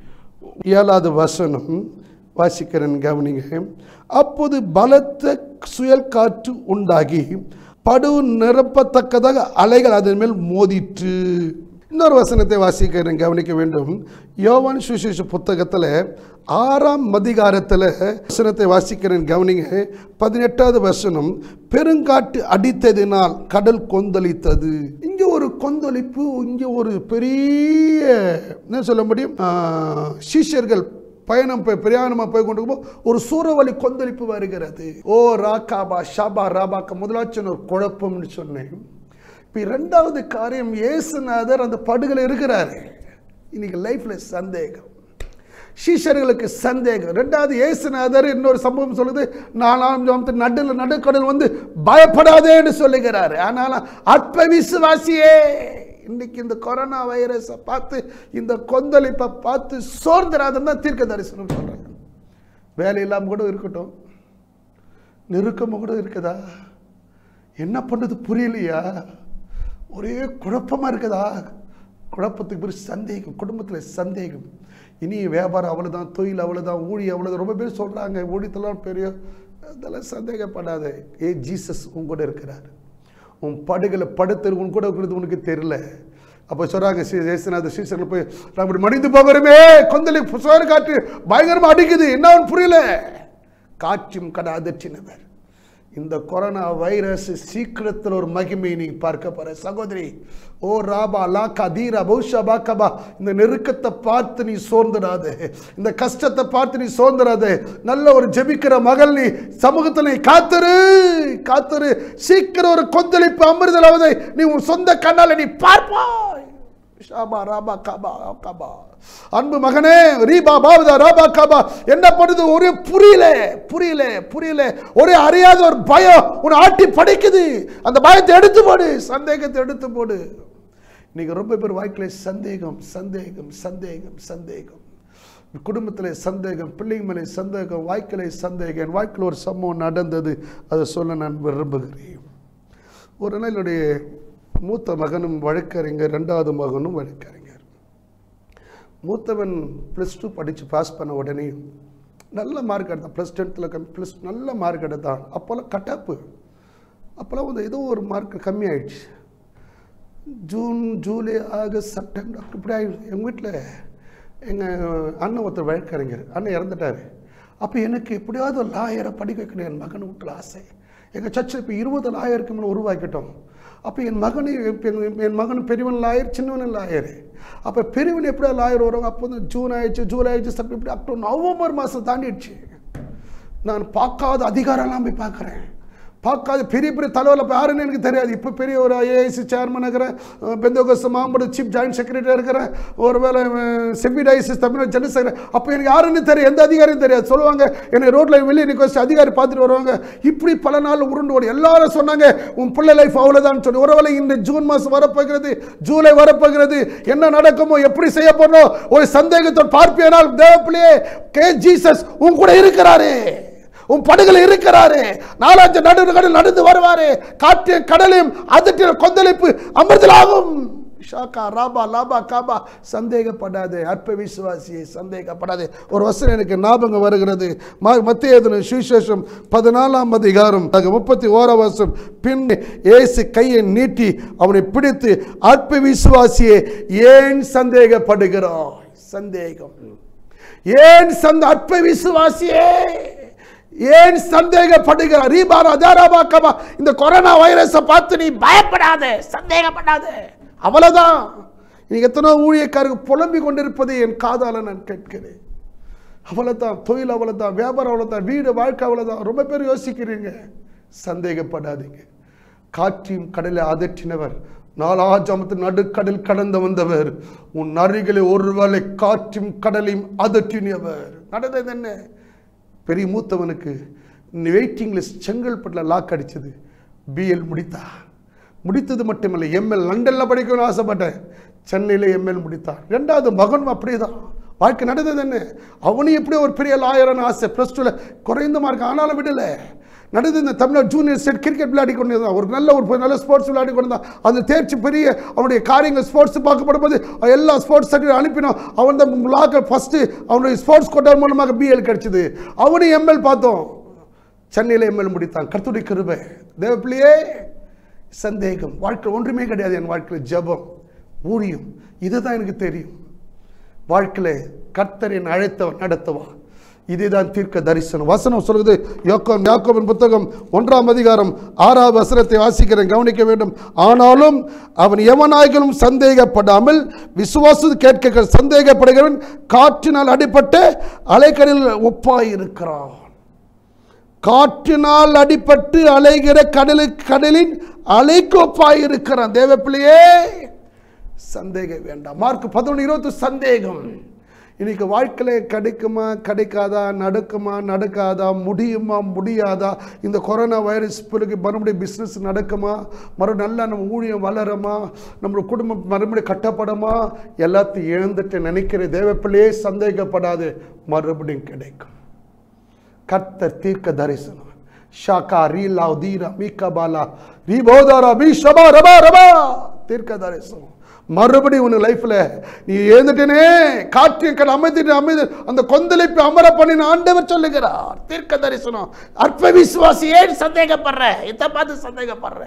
ஏழாவது வசனம் வாசிக்கிறேன் கவனிங்க அப்போது பலத்த சுயல் காற்று உண்டாகி படகு நிரப்பத்தக்கதாக அலைகள் அதன் மேல் மோதிற்று இன்னொரு வசனத்தை வாசிக்கிறேன் கவனிக்க வேண்டும் யோவான் சுவிசேஷ புத்தகத்தில் ஆறாம் அதிகாரத்தில் வசனத்தை வாசிக்கிறேன் கவனிங்க பதினெட்டாவது வசனம் பெருங்காட்டு அடித்ததினால் கடல் கொந்தளித்தது இங்கே ஒரு கொந்தளிப்பு இங்கே ஒரு பெரிய என்ன சொல்ல முடியும் ஆ, சீஷர்கள் பயணம் போய் பிரயாணமாக போய் கொண்டு போகும்போது ஒரு சூறாவளி கொந்தளிப்பு வருகிறது ஓ ராகாபா ஷாபா ராபாக்கா முதலாச்சுன்னு ஒரு குழப்பம்னு சொன்னேன் இப்போ இரண்டாவது காரியம் இயேசுநாதர் அந்த படுகையில் இருக்கிறாரு இன்னைக்கு லைஃப்ல சந்தேகம் சீஷர்களுக்கு சந்தேகம் ரெண்டாவது இயேசுநாதர் இன்னொரு சம்பவம் சொல்லுது நாலாம் ஜாமத்து நடுல நடுக்கடல் வந்து பயப்படாதேன்னு சொல்லுகிறாரு ஆனாலும் அற்ப விசுவாசியே இன்னைக்கு இந்த கொரோனா வைரஸை பார்த்து இந்த கொந்தளிப்பை பார்த்து சோர்ந்துராதுன்னு தான் தீர்க்க தரிசனம் சொல்றாங்க வேலை இல்லாமல் கூட இருக்கட்டும் நெருக்கமாக கூட இருக்குதா என்ன பண்ணுறது புரியலையா ஒரே குழப்பமாக இருக்குதா குழப்பத்துக்கு பிறகு சந்தேகம் குடும்பத்தில் சந்தேகம் இனி வியாபாரம் அவ்வளோதான் தொழில் அவ்வளோதான் ஊழி அவ்வளோதான் ரொம்ப பேர் சொல்கிறாங்க ஊழியத்தெல்லாம் பெரிய அதெல்லாம் சந்தேகப்படாத ஏ ஜீசஸ் உன் கூட இருக்கிறார் உன் படுகளை படுத்து உன் கூட இருக்கிறது உனக்கு தெரியல அப்போ சொல்கிறாங்க ஸ்ரீ ஜெயசநாத ஸ்ரீசரில் போய் நான் இப்படி மடிந்து போகிறோமே கொந்தளி சுவர் காற்று பயங்கரமாக அடிக்குது என்ன புரியல காற்றும் கடை அதற்றினவர் இந்த கொரோனா வைரஸ் சீக்கிரத்தில் ஒரு மகிமை நீ பார்க்க போற சகோதரி ஓ ராபா லாக்கா தீரா பௌஷா பாக்கபா இந்த நெருக்கத்தை பார்த்து நீ சோர்ந்துடாத இந்த கஷ்டத்தை பார்த்து நீ சோர்ந்துடாத நல்ல ஒரு ஜெபிக்கிற மகள் நீ சமூகத்தில் நீ காத்துரு காத்துரு சீக்கிரம் ஒரு கொந்தளிப்பு அமிர்தலாவதை நீ உன் சொந்த கண்ணால நீ பார்ப்பாய் ஷாபா ராபா காபா காபா அன்பு மகனே ரீபா பாவதா ராபா காபா என்ன பண்ணுது ஒரே புரியல புரியல புரியல ஒரே அறியாத ஒரு பயம் உன்னை ஆட்டி படைக்குது அந்த பயத்தை எடுத்து போடு சந்தேகத்தை எடுத்து போடு இன்னைக்கு ரொம்ப பேர் வாழ்க்கையில சந்தேகம் சந்தேகம் சந்தேகம் சந்தேகம் குடும்பத்தில் சந்தேகம் பிள்ளைங்க மேலே சந்தேகம் வாழ்க்கையில சந்தேகம் என் வாழ்க்கையில் ஒரு சம்பவம் நடந்தது அதை சொல்ல நான் விரும்புகிறேன் ஒரு நாள் என்னுடைய மூத்த மகனும் வழக்கறிஞர் ரெண்டாவது மகனும் வழக்கறிஞர் மூத்தவன் ப்ளஸ் டூ படித்து பாஸ் பண்ண உடனே நல்ல மார்க் எடுத்தான் ப்ளஸ் டென்த்தில் கம் ப்ளஸ் நல்ல மார்க் எடுத்தான் அப்போல்லாம் கட்டப்பு அப்போல்லாம் வந்து ஏதோ ஒரு மார்க் கம்மி ஆயிடுச்சு June July August September October இப்படி ஆயிடுச்சு எங்கள் வீட்டில் எங்கள் அண்ணன் ஒருத்தர் வழக்கறிஞர் அண்ணன் இறந்துட்டார் அப்போ எனக்கு எப்படியாவது ஒரு லாயரை படிக்க வைக்கணும் என் மகன் வீட்டில் ஆசை எங்கள் சர்ச்சில் இப்போ இருபது லாயருக்கு மேலே உருவாக்கிட்டோம் அப்போ என் மகனை இப்ப என் என் மகன் பெரியவன் லாயர் சின்னவன் லாயர் அப்போ பெரியவன் எப்படியா லாயர் வருவாங்க அப்போ வந்து ஜூன் ஆயிடுச்சு ஜூலை ஆயிடுச்சு செப்டம்பர் இப்படி அக்டோபர் நவம்பர் மாதம் தாண்டிடுச்சு நான் பார்க்காத அதிகாரம்லாம் போய் பார்க்குறேன் பார்க்காத பெரிய பெரிய தலைவரில் இப்போ யாருன்னு எனக்கு தெரியாது இப்போ பெரிய ஒரு ஐஏஎஸ் சேர்மன் இருக்கிறேன் பெந்தோகஸ்த மாம்படு சீஃப் ஜாயின்ட் செக்ரட்டரி இருக்கிறேன் ஒருவேளை செவிடைசிஸ் தமிழ் ஜெனரல் செக்ரட்டரி அப்போ எனக்கு யாருன்னு தெரியும் எந்த அதிகாரியும் தெரியாது சொல்லுவாங்க என்னை ரோட்டில் வெளியே நிற்க வச்சு அதிகாரி பார்த்துட்டு வருவாங்க இப்படி பல நாள் உருண்டு ஓடி எல்லாரும் சொன்னாங்க உன் பிள்ளை லைஃப் அவ்வளோதான் சொல்லி ஒருவேளை இந்த ஜூன் மாதம் வரப்போகிறது ஜூலை வரப்போகிறது என்ன நடக்குமோ எப்படி செய்ய போறோம் ஒரு சந்தேகத்தோடு பார்ப்பியனால் தேவ பிள்ளையே கே ஜீசஸ் உன் கூட இருக்கிறாரே உன் படகுல இருக்கிறாரு நாலாஞ்சு நடு கடல் நடந்து வருவாரு காற்று கடலையும் அதட்டில் கொந்தளிப்பு அமிர்தலாகும் ஷாக்கா ராபா லாபா காபா சந்தேகப்படாதே அற்ப விசுவாசியை சந்தேகப்படாதே ஒரு வசனம் எனக்கு ஞாபகம் வருகிறது மத்திய சுவிசேஷம் பதினாலாம் அதிகாரம் முப்பத்தி ஓராம் வருஷம் பின் ஏசு கையை நீட்டி அவனை பிடித்து அற்ப விசுவாசியை ஏன் சந்தேகப்படுகிறாய் சந்தேகம் ஏன் சந்த அற்ப விசுவாசியே ஏன் சந்தேகப்படுகிறார் ரீபாரா தாராபா கபா இந்த கொரோனா வைரஸை பார்த்து நீ பயப்படாத சந்தேகப்படாத அவ்வளவுதான் இன்னைக்கு எத்தனை ஊழியக்காரர்கள் புலம்பிக் கொண்டிருப்பதை என் காதால நான் கேட்கிறேன் அவ்வளோதான் தொழில் அவ்வளோதான் வியாபாரம் அவ்வளோதான் வீடு வாழ்க்கை அவ்வளோதான் ரொம்ப பேர் யோசிக்கிறீங்க சந்தேகப்படாதீங்க காற்றையும் கடலை அதற்றினவர் நாலாஜாமத்து நடுக்கடல் கடந்து வந்தவர் உன் அருகிலே ஒருவேளை காற்றும் கடலையும் அதற்றினவர் நடந்தது என்ன பெரிய மூத்தவனுக்கு வெயிட்டிங் லிஸ்ட் செங்கல்பட்டில் லாக் அடிச்சது பிஎல் முடித்தா முடித்தது மட்டுமில்லை எம்எல் லண்டனில் படிக்கணும்னு ஆசைப்பட்டேன் சென்னையில் எம்எல் முடித்தார் ரெண்டாவது மகனும் அப்படியே தான் வாழ்க்கை நடந்தது என்ன அவனும் எப்படியோ ஒரு பெரிய லாயர்னு ஆசை ப்ளஸ் டூவில் குறைந்த மார்க் ஆனாலும் விடலை நடந்தது இந்த தமிழ்நாடு ஜூனியர் ஸ்டேட் கிரிக்கெட் விளையாடி கொண்டு இருந்தான் ஒரு நல்ல ஒரு நல்ல ஸ்போர்ட்ஸ் விளையாடி கொண்டு இருந்தான் அந்த தேர்ச்சி பெரிய அவனுடைய காரியங்கள் ஸ்போர்ட்ஸ் பார்க்கப்படும் போது எல்லா ஸ்போர்ட்ஸ் சர்டிஃபிகேட் அனுப்பினோம் அவன் தான் லாக்க ஃபஸ்ட்டு அவனுடைய ஸ்போர்ட்ஸ் கோட்டா மூலமாக பிஎல் கிடைச்சது அவனும் எம்எல் பார்த்தோம் சென்னையில் எம்எல் முடித்தான் கர்த்துடைய கிருபை தேவப்பிள்ளையே சந்தேகம் வாழ்க்கை ஒன்றுமே கிடையாது என் வாழ்க்கையில் ஜெபம் ஊழியம் இதுதான் எனக்கு தெரியும் வாழ்க்கையில் கர்த்தரின் அழைத்தவன் நடத்துவா இதுதான் தீர்க்க தரிசனம் வசனம் சொல்லுது யோக்கம் யாக்கோபின் புத்தகம் ஒன்றாம் அதிகாரம் ஆறாவது வசனத்தை வாசிக்கிறேன் கவனிக்க வேண்டும் ஆனாலும் அவன் எவனாய்களும் சந்தேகப்படாமல் விசுவாசு கேட்க சந்தேகப்படுகிறவன் காற்றினால் அடிபட்டு அலைக்கடலில் ஒப்பாயிருக்கிறான் காற்றினால் அடிபட்டு அலைகிற கடலுக்கு கடலின் அலைக்கு ஒப்பாயிருக்கிறான் தேவப்பிள்ளையே சந்தேகம் வேண்டாம் மார்க் பதினொன்று இருபத்தி சந்தேகம் இன்னைக்கு வாழ்க்கையில் கிடைக்குமா கிடைக்காதா நடக்குமா நடக்காதா முடியுமா முடியாதா இந்த கொரோனா வைரஸ் பிறகு மறுபடியும் பிஸ்னஸ் நடக்குமா மறுபடியும் நல்லா நம்ம ஊழியம் வளருமா நம்மளோட குடும்பம் மறுபடியும் கட்டப்படுமா எல்லாத்தையும் இழந்துட்டு நினைக்கிற தேவப்பிள்ளையே சந்தேகப்படாது மறுபடியும் கிடைக்கும் கர்த்தர் தீர்க்க தரிசனம் ஷாக்கா ரீலா தீரா மீக்கா பாலா ரீபோதாரா மீ ஷபா ரபா ரபா தீர்க்க தரிசனம் மறுபடியும் உன் லைஃப்ல நீ எழுந்துட்டேனே காற்று கண் அமைதிட்டு அமைதி அந்த கொந்தளிப்பு அமர பண்ணின ஆண்டவர் சொல்லுகிறார் தீர்க்க தரிசனம் அற்ப விசுவாசி ஏன் சந்தேகப்படுற இதை பார்த்து சந்தேகப்படுற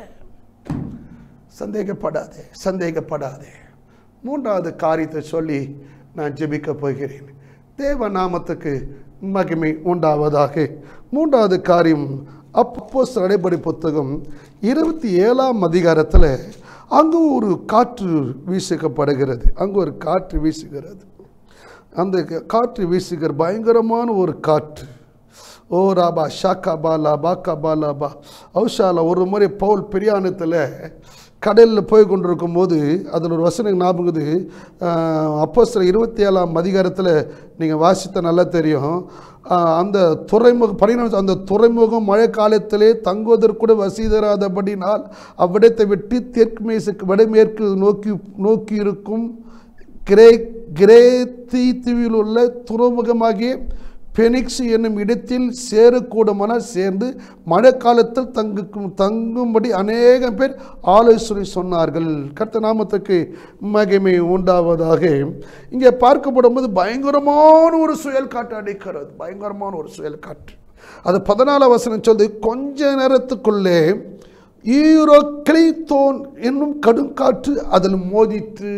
சந்தேகப்படாதே சந்தேகப்படாதே மூன்றாவது காரியத்தை சொல்லி நான் ஜெபிக்க போகிறேன் தேவ நாமத்துக்கு மகிமை உண்டாவதாக மூன்றாவது காரியம் அப்போ நடைபடி புத்தகம் இருபத்தி ஏழாம் அதிகாரத்தில் அங்கு ஒரு காற்று வீசிக்கப்படுகிறது அங்கு ஒரு காற்று வீசுகிறது அந்த க- காற்று வீசுகிற பயங்கரமான ஒரு காற்று ஓ ராபா ஷாக்கா பாலா பாக்கா பாலா பா ஔஷாலா ஒரு முறை பவுல் பிரியாணத்தில் கடலில் போய் கொண்டிருக்கும் போது அதில் ஒரு வசனம் ஞாபகது அப்போ சில இருபத்தி ஏழாம் அதிகாரத்தில் நீங்கள் வாசித்த நல்லா தெரியும் ஆஹ், அந்த துறைமுகம் பனிரெண்டு அந்த துறைமுகம் மழை காலத்திலே தங்குவதற்கூட வசீதராதபடினால் அவ்விடத்தை விட்டு தெற்கு மேசுக்கு வடமேற்கு நோக்கி நோக்கி இருக்கும் கிரே கிரேத்தி தீவில் உள்ள துறைமுகமாகிய பெனிக்ஸ் என்னும் இடத்தில் சேரக்கூடுமான சேர்ந்து மழை காலத்தில் தங்குக்கும் தங்கும்படி அநேகம் பேர் ஆலோசனை சொன்னார்கள் கர்த்த நாமத்துக்கு மகிமை உண்டாவதாக இங்கே பார்க்கப்படும் போது பயங்கரமான ஒரு சுயல் காற்று அடிக்கிறது பயங்கரமான ஒரு சுயல் காற்று அது பதினாலாம் வசனம் சொல்லி கொஞ்ச நேரத்துக்குள்ளே ஈரோக்கிளித்தோன் என்னும் கடுங்காற்று அதில் மோதிற்று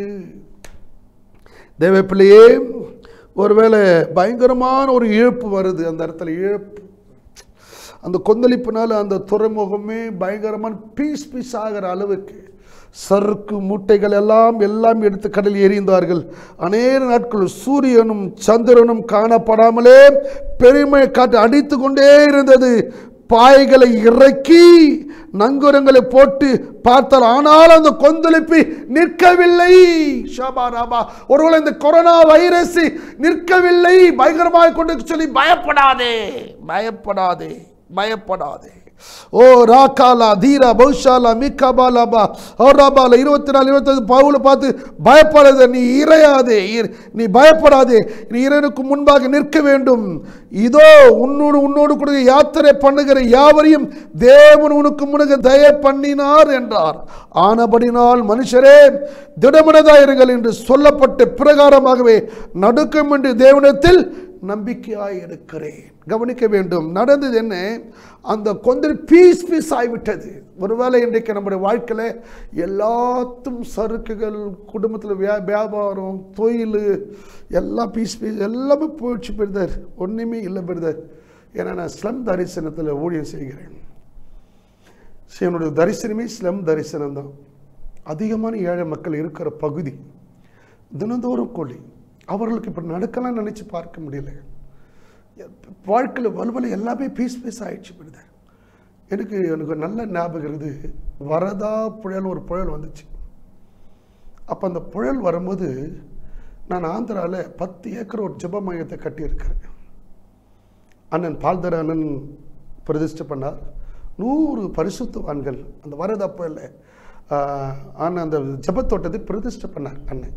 தேவப்பிள்ளையே ஒருவேளை பயங்கரமான ஒரு இழப்பு வருது அந்த இடத்துல இழப்பு அந்த கொந்தளிப்புனால அந்த துறைமுகமே பயங்கரமான பீஸ் பீஸ் ஆகிற அளவுக்கு சறுக்கு மூட்டைகள் எல்லாம் எல்லாம் எடுத்து கடலில் எறிந்தார்கள் அநேக நாட்கள் சூரியனும் சந்திரனும் காணப்படாமலே பெருமை காற்று அடித்து கொண்டே இருந்தது பாய்களை இறக்கி நங்குரங்களை போட்டு பார்த்தால் ஆனால் அந்த கொந்தளிப்பு நிற்கவில்லை ஷாபா ராபா ஒருவேளை இந்த கொரோனா வைரஸ் நிற்கவில்லை பயங்கரமாக கொண்டு சொல்லி பயப்படாதே பயப்படாதே பயப்படாதே ஓ ராக்காலா தீரா பௌஷாலா மிக்காபாலாபா ஓராபாலா இருபத்தி நாலு இருபத்தஞ்சு பவுல பார்த்து பயப்படாத நீ இறையாதே இர்- நீ பயப்படாதே நீ இறைவனுக்கு முன்பாக நிற்க வேண்டும் இதோ உன்னோடு உன்னோடு கூட யாத்திரை பண்ணுகிற யாவரையும் தேவன் உனக்கு முன்னக தய பண்ணினார் என்றார் ஆனபடினால் மனுஷரே திடமனதாயிருங்கள் என்று சொல்லப்பட்ட பிரகாரமாகவே நடுக்கம் என்று தேவனிடத்தில் நம்பிக்கையாய் இருக்கிறேன் கவனிக்க வேண்டும் நடந்தது என்ன அந்த கொந்தல் பீஸ் பீஸ் ஆகிவிட்டது ஒருவேளை இன்றைக்கு நம்முடைய வாழ்க்கையில் எல்லாத்தும் சறுக்குகள் குடும்பத்தில் வியா வியாபாரம் தொழில் எல்லாம் பீஸ் பீஸ் எல்லாமே போயிடுச்சு பெறுதர் ஒன்றுமே இல்லை பெறுதர் ஏன்னா நான் ஸ்லம் தரிசனத்தில் ஊழியம் செய்கிறேன் சரி, என்னுடைய தரிசனமே ஸ்லம் தரிசனம் தான் அதிகமான ஏழை மக்கள் இருக்கிற பகுதி தினந்தோறும் கூலி அவர்களுக்கு இப்போ நடக்கலாம் நினச்சி பார்க்க முடியல வாழ்க்கையில் வலுவல எல்லாமே பீஸ் பீஸ் ஆயிடுச்சு பிரதர் எனக்கு எனக்கு ஒரு நல்ல ஞாபகம் இருக்குது வரதா புயல் ஒரு புயல் வந்துச்சு அப்போ அந்த புயல் வரும்போது நான் ஆந்திராவில் பத்து ஏக்கர் ஒரு ஜெப மையத்தை கட்டியிருக்கிறேன் அண்ணன் பால்தர அண்ணன் பிரதிஷ்டை பண்ணார் நூறு பரிசுத்தவான்கள் அந்த வரதா புயல்ல ஆஹ், அண்ணன் அந்த ஜெபத்தோட்டத்தை பிரதிஷ்டை பண்ணார் அண்ணன்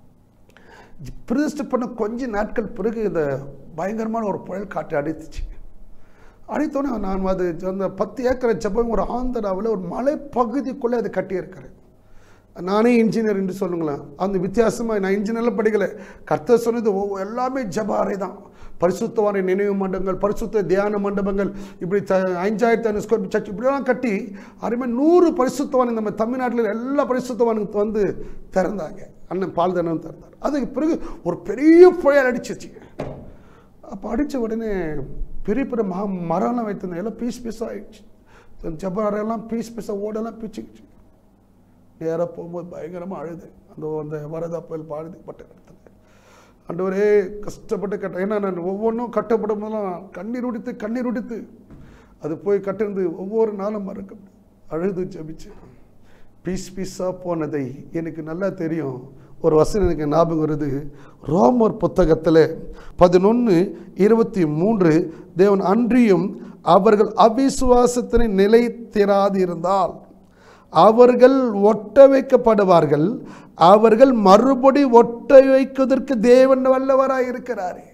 பிரதிஷ்டை பண்ண கொஞ்ச நாட்கள் பிறகு இந்த பயங்கரமான ஒரு புயல் காற்று அடித்துச்சு அடித்தோன்னே நான் அது அந்த பத்து ஏக்கரை ஜெபம் ஒரு ஆந்திராவில் ஒரு மலை பகுதிக்குள்ளே அதை கட்டியிருக்கிறேன் நானே இன்ஜினியர் என்று சொல்லுங்களேன் அந்த வித்தியாசமாக நான் இன்ஜினியரில் படிக்கல கர்த்தர் சொன்னது ஒவ்வொரு எல்லாமே ஜப அறை தான் பரிசுத்தவான நினைவு மண்டபங்கள் பரிசுத்த தியான மண்டபங்கள் இப்படி த அஞ்சாயிரத்தி ஐநூறு ஸ்கொயர் சர்ச் இப்படிலாம் கட்டி அருமை நூறு பரிசுத்தவான் நம்ம தமிழ்நாட்டில் எல்லா பரிசுத்தவானுக்கு வந்து திறந்தாங்க அண்ணன் பால்தனம் திறந்தார் அதுக்கு பிறகு ஒரு பெரிய புயல் அடிச்சிச்சு அப்போ அடித்த உடனே பெரிய பெரிய ம மரம்லாம் வைத்திருந்தேன் எல்லாம் பீஸ் பீஸாக ஆயிடுச்சு ஜப அறையெல்லாம் பீஸ் பீஸாக ஓடெல்லாம் பிச்சுக்கிச்சு நேராக போகும்போது பயங்கரமாக அழுது அந்த அந்த வரதா புயல் பாதிக்கப்பட்ட இடத்துல ஆண்டவரே கஷ்டப்பட்டு கட்ட ஏன்னா நான் ஒவ்வொன்றும் கட்டப்படும் போதெல்லாம் கண்ணீர் உடித்து கண்ணீர் உடித்து அது போய் கட்டிருந்து ஒவ்வொரு நாளும் மறக்க முடியாது. அழுது ஜெபிச்சு பீஸ் பீஸாக போனதை எனக்கு நல்லா தெரியும் ஒரு வசனம் எனக்கு ஞாபகம் வருது ரோமர் புத்தகத்தில் பதினொன்று இருபத்தி மூன்று தேவன் அன்றியும் அவர்கள் அவிசுவாசத்தினை நிலைத்திராதிருந்தால் அவர்கள் ஒட்ட வைக்கப்படுவார்கள் அவர்கள் மறுபடி ஒட்ட வைப்பதற்கு தேவன் வல்லவராய் இருக்கிறாரே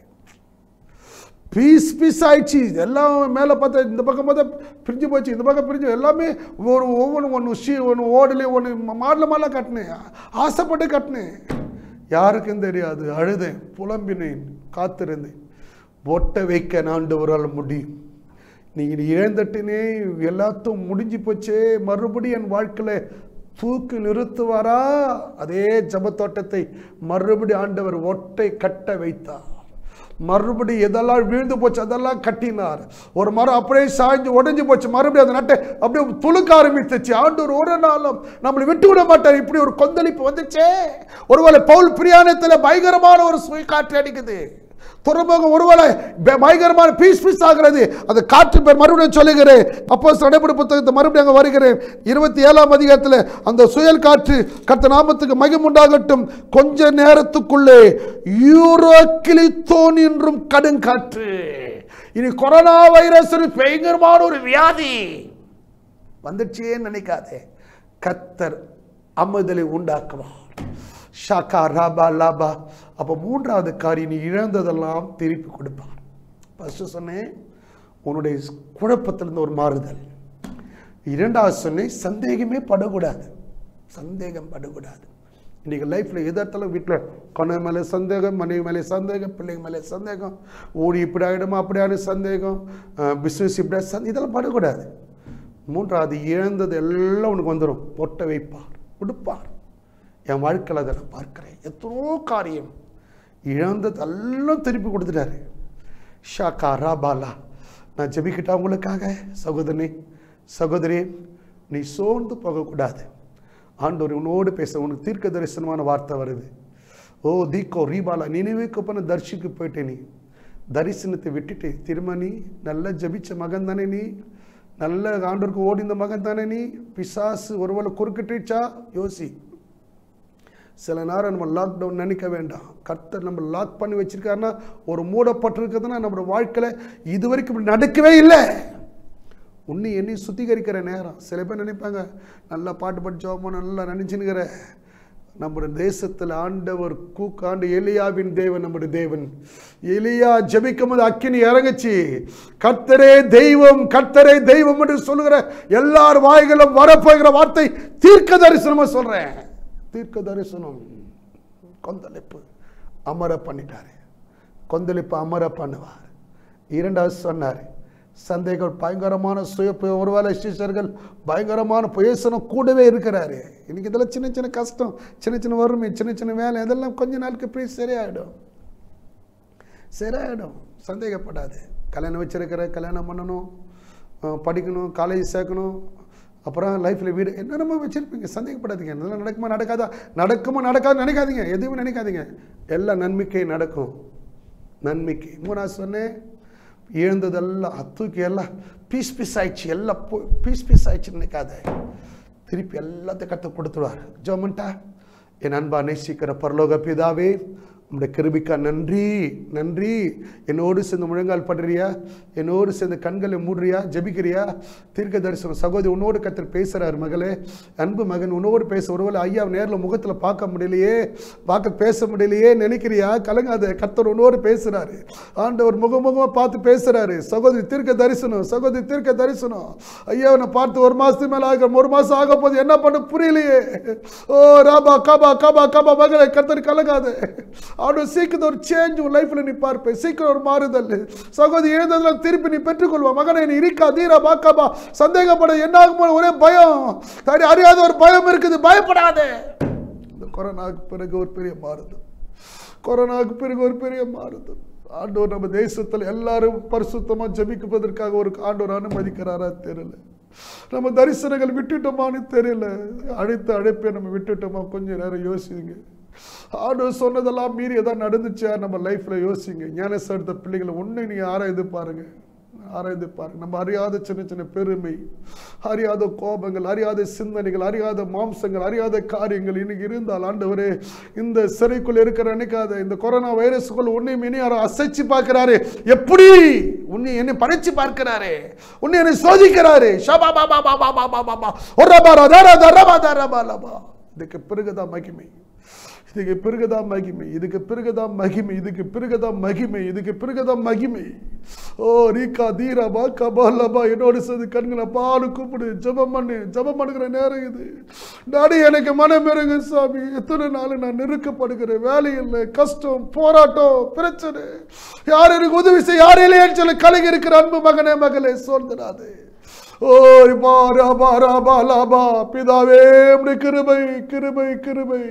பீஸ் பீஸ் ஆயிடுச்சு எல்லாம் மேலே பார்த்தா இந்த பக்கம் பார்த்தா பிரிஞ்சு போச்சு இந்த பக்கம் பிரிஞ்சு எல்லாமே ஒரு ஒவ்வொன்று ஒன்று ஷீ ஒன்று ஓடலே ஒன்று மாடல மாடல கட்டினேன் ஆசைப்பட்டு கட்டினேன் யாருக்கும் தெரியாது அழுதேன் புலம்பினேன் காத்திருந்தேன் ஒட்ட வைக்க ஆண்டவரால் முடியும் நீங்கள் இழந்துட்டினே எல்லாத்தும் முடிஞ்சு போச்சே மறுபடியும் என் வாழ்க்கையில் தூக்கி நிறுத்துவாரா அதே ஜபத்தோட்டத்தை மறுபடி ஆண்டவர் ஒட்டை கட்ட வைத்தார் மறுபடி எதெல்லாம் விழுந்து போச்சு அதெல்லாம் கட்டினார் ஒரு மரம் அப்படியே சாய்ஞ்சு உடைஞ்சு போச்சு மறுபடியும் அந்த நட்டை அப்படியே துளுக்க ஆரம்பித்துச்சு ஆண்டவர் ஒரு நாளும் நம்மளை விட்டு விட மாட்டார் இப்படி ஒரு கொந்தளிப்பு வந்துச்சே ஒருவேளை பவுல் பிரியாணத்தில் பயங்கரமான ஒரு சுய காற்று அடிக்குது துறைமுகம் ஒருவேளை ப- பயங்கரமான பீஸ் பீஸ் ஆகிறது அந்த காற்று பேர் மறுபடியும் சொல்லுகிறேன் அப்போ நடைபெற புத்தகத்தை மறுபடியும் அங்கே வருகிறேன் இருபத்தி ஏழாம் அதிகாரத்தில் அந்த சுயல் காற்று கர்த்த நாமத்துக்கு மகிம் உண்டாகட்டும் கொஞ்ச நேரத்துக்குள்ளே யூரோக்கிலித்தோன் என்றும் கடுங்காற்று இனி கொரோனா வைரஸ் பயங்கரமான ஒரு வியாதி வந்துச்சே நினைக்காதே கத்தர் அமுதலை உண்டாக்குவார் ஷாக்கா ராபா லாபா அப்போ மூன்றாவது காரியம் நீ இழந்ததெல்லாம் திருப்பி கொடுப்பார் ஃபஸ்ட்டு சொன்னேன் உன்னுடைய குழப்பத்திலிருந்து ஒரு மாறுதல் இரண்டாவது சொன்னேன் சந்தேகமே படக்கூடாது சந்தேகம் படக்கூடாது இன்றைக்கி லைஃப்பில் எதார்த்தாலும் வீட்டில் கொனை மேலே சந்தேகம் மனைவி மேலே சந்தேகம் பிள்ளைங்க மேலே சந்தேகம் ஊடி இப்படி ஆகிடுமா அப்படி ஆகிடும் சந்தேகம் பிஸ்னஸ் இப்படி சந்தேகம் இதெல்லாம் படக்கூடாது மூன்றாவது இழந்தது எல்லாம் உனக்கு வந்துடும் ஒட்ட வைப்பார் கொடுப்பார் என் வாழ்க்கையில் அதை நான் பார்க்கிறேன் எத்தனோ காரியம் இழந்தது எல்லாம் திருப்பி கொடுத்துட்டாரு ஷாக்கா ராபாலா நான் ஜெபிக்கிட்டா உங்களுக்காக சகோதரனே சகோதரி நீ சோர்ந்து போகக்கூடாது ஆண்டவர் உன்னோடு பேச உனக்கு தீர்க்க தரிசனமான வார்த்தை வருது ஓ தீக்கோ ரீபாலா நினைவுக்கு பண்ண தர்ஷிக்கு போயிட்டே நீ தரிசனத்தை விட்டுட்டு திரும்ப நீ நல்லா ஜபிச்ச மகன் தானே நீ நல்ல ஆண்டவருக்கு ஓடிந்த மகன் தானே நீ பிசாசு ஒருவேளை குறுக்கிட்டுச்சா யோசி சில நேரம் நம்ம லாக்டவுன் நினைக்க வேண்டாம் கர்த்தர் நம்ம லாக் பண்ணி வச்சிருக்காருன்னா ஒரு மூடப்பட்டிருக்குதுன்னா நம்மளோட வாழ்க்கையில் இது வரைக்கும் இப்படி நடக்கவே இல்லை உன்னை என்னை சுத்திகரிக்கிற நேரம் சில பேர் நினைப்பாங்க நல்லா பாட்டு படித்தோமோ நல்லா நினைச்சுனுக்கிற நம்முடைய தேசத்தில் ஆண்டவர் கூக்காண்டு எலியாவின் தேவன் நம்முடைய தேவன் எலியா ஜெபிக்கும் போது அக்கினி இறங்குச்சு கர்த்தரே தெய்வம் கர்த்தரே தெய்வம் என்று சொல்லுகிற எல்லார் வாய்களும் வரப்போகிற வார்த்தை தீர்க்க தரிசனமா சொல்றேன் தீர்க்க தரிசனம் கொந்தளிப்பு அமர பண்ணிட்டாரு கொந்தளிப்பு அமர பண்ணுவார் இரண்டாவது சொன்னார் சந்தைகள் பயங்கரமான சுய ஒருவேளை சிஷ்யர்கள் பயங்கரமான பேசணும் கூடவே இருக்கிறாரு இன்னைக்கு இதெல்லாம் சின்ன சின்ன கஷ்டம் சின்ன சின்ன வறுமை சின்ன சின்ன வேலை இதெல்லாம் கொஞ்ச நாளுக்கு போய் சரியாயிடும் சரியாயிடும் சந்தேகப்படாது கல்யாணம் வச்சிருக்கிற கல்யாணம் பண்ணணும் அஹ் படிக்கணும் காலேஜ் சேர்க்கணும் அப்புறம் லைஃப்பில் வீடு என்னென்னமோ வச்சுருப்பீங்க சந்தேகப்படாதீங்க இதெல்லாம் நடக்குமா நடக்காதா நடக்குமா நடக்காது நினைக்காதீங்க எதுவுமே நினைக்காதீங்க எல்லாம் நன்மைக்கே நடக்கும் நன்மைக்கு மூணாவது சொன்னேன் இழந்ததெல்லாம் தூக்கி எல்லாம் பீஸ் பீஸ் ஆயிடுச்சு எல்லாம் பீஸ் பீஸ் ஆயிடுச்சு நினைக்காத திருப்பி எல்லாத்தையும் கற்று கொடுத்துருவார் ஜோமன்ட்டா என் அன்பா நேசிக்கிற பரலோக பிதாவே உம்முடைய கிருபிக்கா நன்றி நன்றி என்னோடு சேர்ந்து முழங்கால் படுறியா என்னோடு சேர்ந்து கண்களை மூடுறியா ஜெபிக்கிறியா தீர்க்க தரிசனம் சகோதரி உன்னோடு கத்தர் பேசுறார் மகளே அன்பு மகன் உன்னோடு பேச ஒருவேளை ஐயா நேரில் முகத்தில் பார்க்க முடியலையே பார்க்க பேச முடியலையே நினைக்கிறியா கலங்காத கத்தர் உன்னோடு பேசுறாரு ஆண்டவர் முகமுகமாக பார்த்து பேசுறாரு சகோதரி தீர்க்க தரிசனம் சகோதரி தீர்க்க தரிசனம் ஐயா நான் பார்த்து ஒரு மாசத்துக்கு மேல ஆக ஒரு மாசம் ஆக போகுது என்ன பண்ண புரியலையே ஓ ராபா கபா கபா கபா மகளே கத்தர் கலங்காத அவனோட சீக்கிரம் ஒரு சேஞ்ச் உன் லைஃப்ல நீ பார்ப்ப சீக்கிரம் ஒரு மாறுதல் சகோதரி எழுந்ததெல்லாம் திருப்பி நீ பெற்றுக்கொள்வா மகனை நீ இருக்கா தீரா பாக்காபா சந்தேகப்பட என்ன ஆகும் ஒரே பயம் சரி அறியாத ஒரு பயம் இருக்குது பயப்படாதே இந்த கொரோனாவுக்கு பிறகு ஒரு பெரிய மாறுதல் கொரோனாவுக்கு பிறகு ஒரு பெரிய மாறுதல் ஆண்டவர் நம்ம தேசத்தில் எல்லாரும் பரிசுத்தமா ஜெபிக்குவதற்காக ஒரு ஆண்டவர் அனுமதிக்கிறாரா தெரியல நம்ம தரிசனங்கள் விட்டுட்டோமான்னு தெரியல அழைத்த அழைப்பை நம்ம விட்டுட்டோமா கொஞ்சம் நேரம் யோசிங்க ஆண்டவர் சொன்னதெல்லாம் மீறி எதாவது நடந்துச்சா நம்ம லைஃப்ல யோசிங்க ஞானச எடுத்த பிள்ளைகளை ஒண்ணு நீங்க ஆராய்ந்து பாருங்க ஆராய்ந்து பாருங்க நம்ம அறியாத சின்ன சின்ன பெருமை அறியாத கோபங்கள் அறியாத சிந்தனைகள் அறியாத மாம்சங்கள் அறியாத காரியங்கள் இன்னைக்கு இருந்தால் ஆண்டவரே இந்த சிறைக்குள்ள இருக்கிற நினைக்காத இந்த கொரோனா வைரஸுக்குள்ள உன்னையும் இனி யாரோ அசைச்சு பார்க்கிறாரு எப்படி உன்னை என்னை படைச்சு பார்க்கிறாரு உன்னை என்னை சோதிக்கிறாரு ஷபா பா பா பா பா பா பா பா பா ஒரபா ரதரா தரபா தரபா லபா இதுக்கு பிறகுதான் மகிமை இதுக்கு பிறகுதான் மகிமை இதுக்கு பிறகுதான் மகிமை இதுக்கு பிறகுதான் மகிமை இதுக்கு பிறகுதான் மகிமை ஓ ரீகா தீரா பாக்கா பாலபா என்னோட சேர்ந்து கண்களை பாடு கூப்பிடு ஜெபம் பண்ணு ஜெபம் பண்ணுகிற நேரம் இது டாடி எனக்கு மனம் இறங்கு சாமி எத்தனை நாள் நான் நெருக்கப்படுகிறேன் வேலை இல்லை கஷ்டம் போராட்டம் பிரச்சனை யார் எனக்கு உதவி செய்ய யார் இல்லையேன்னு சொல்லி கலங்கி இருக்கிற அன்பு மகனே மகளே சோர்ந்துடாதே ஓ ரிபா ரபா ரபா லபா பிதாவே உம்முடைய கிருபை கிருபை கிருபை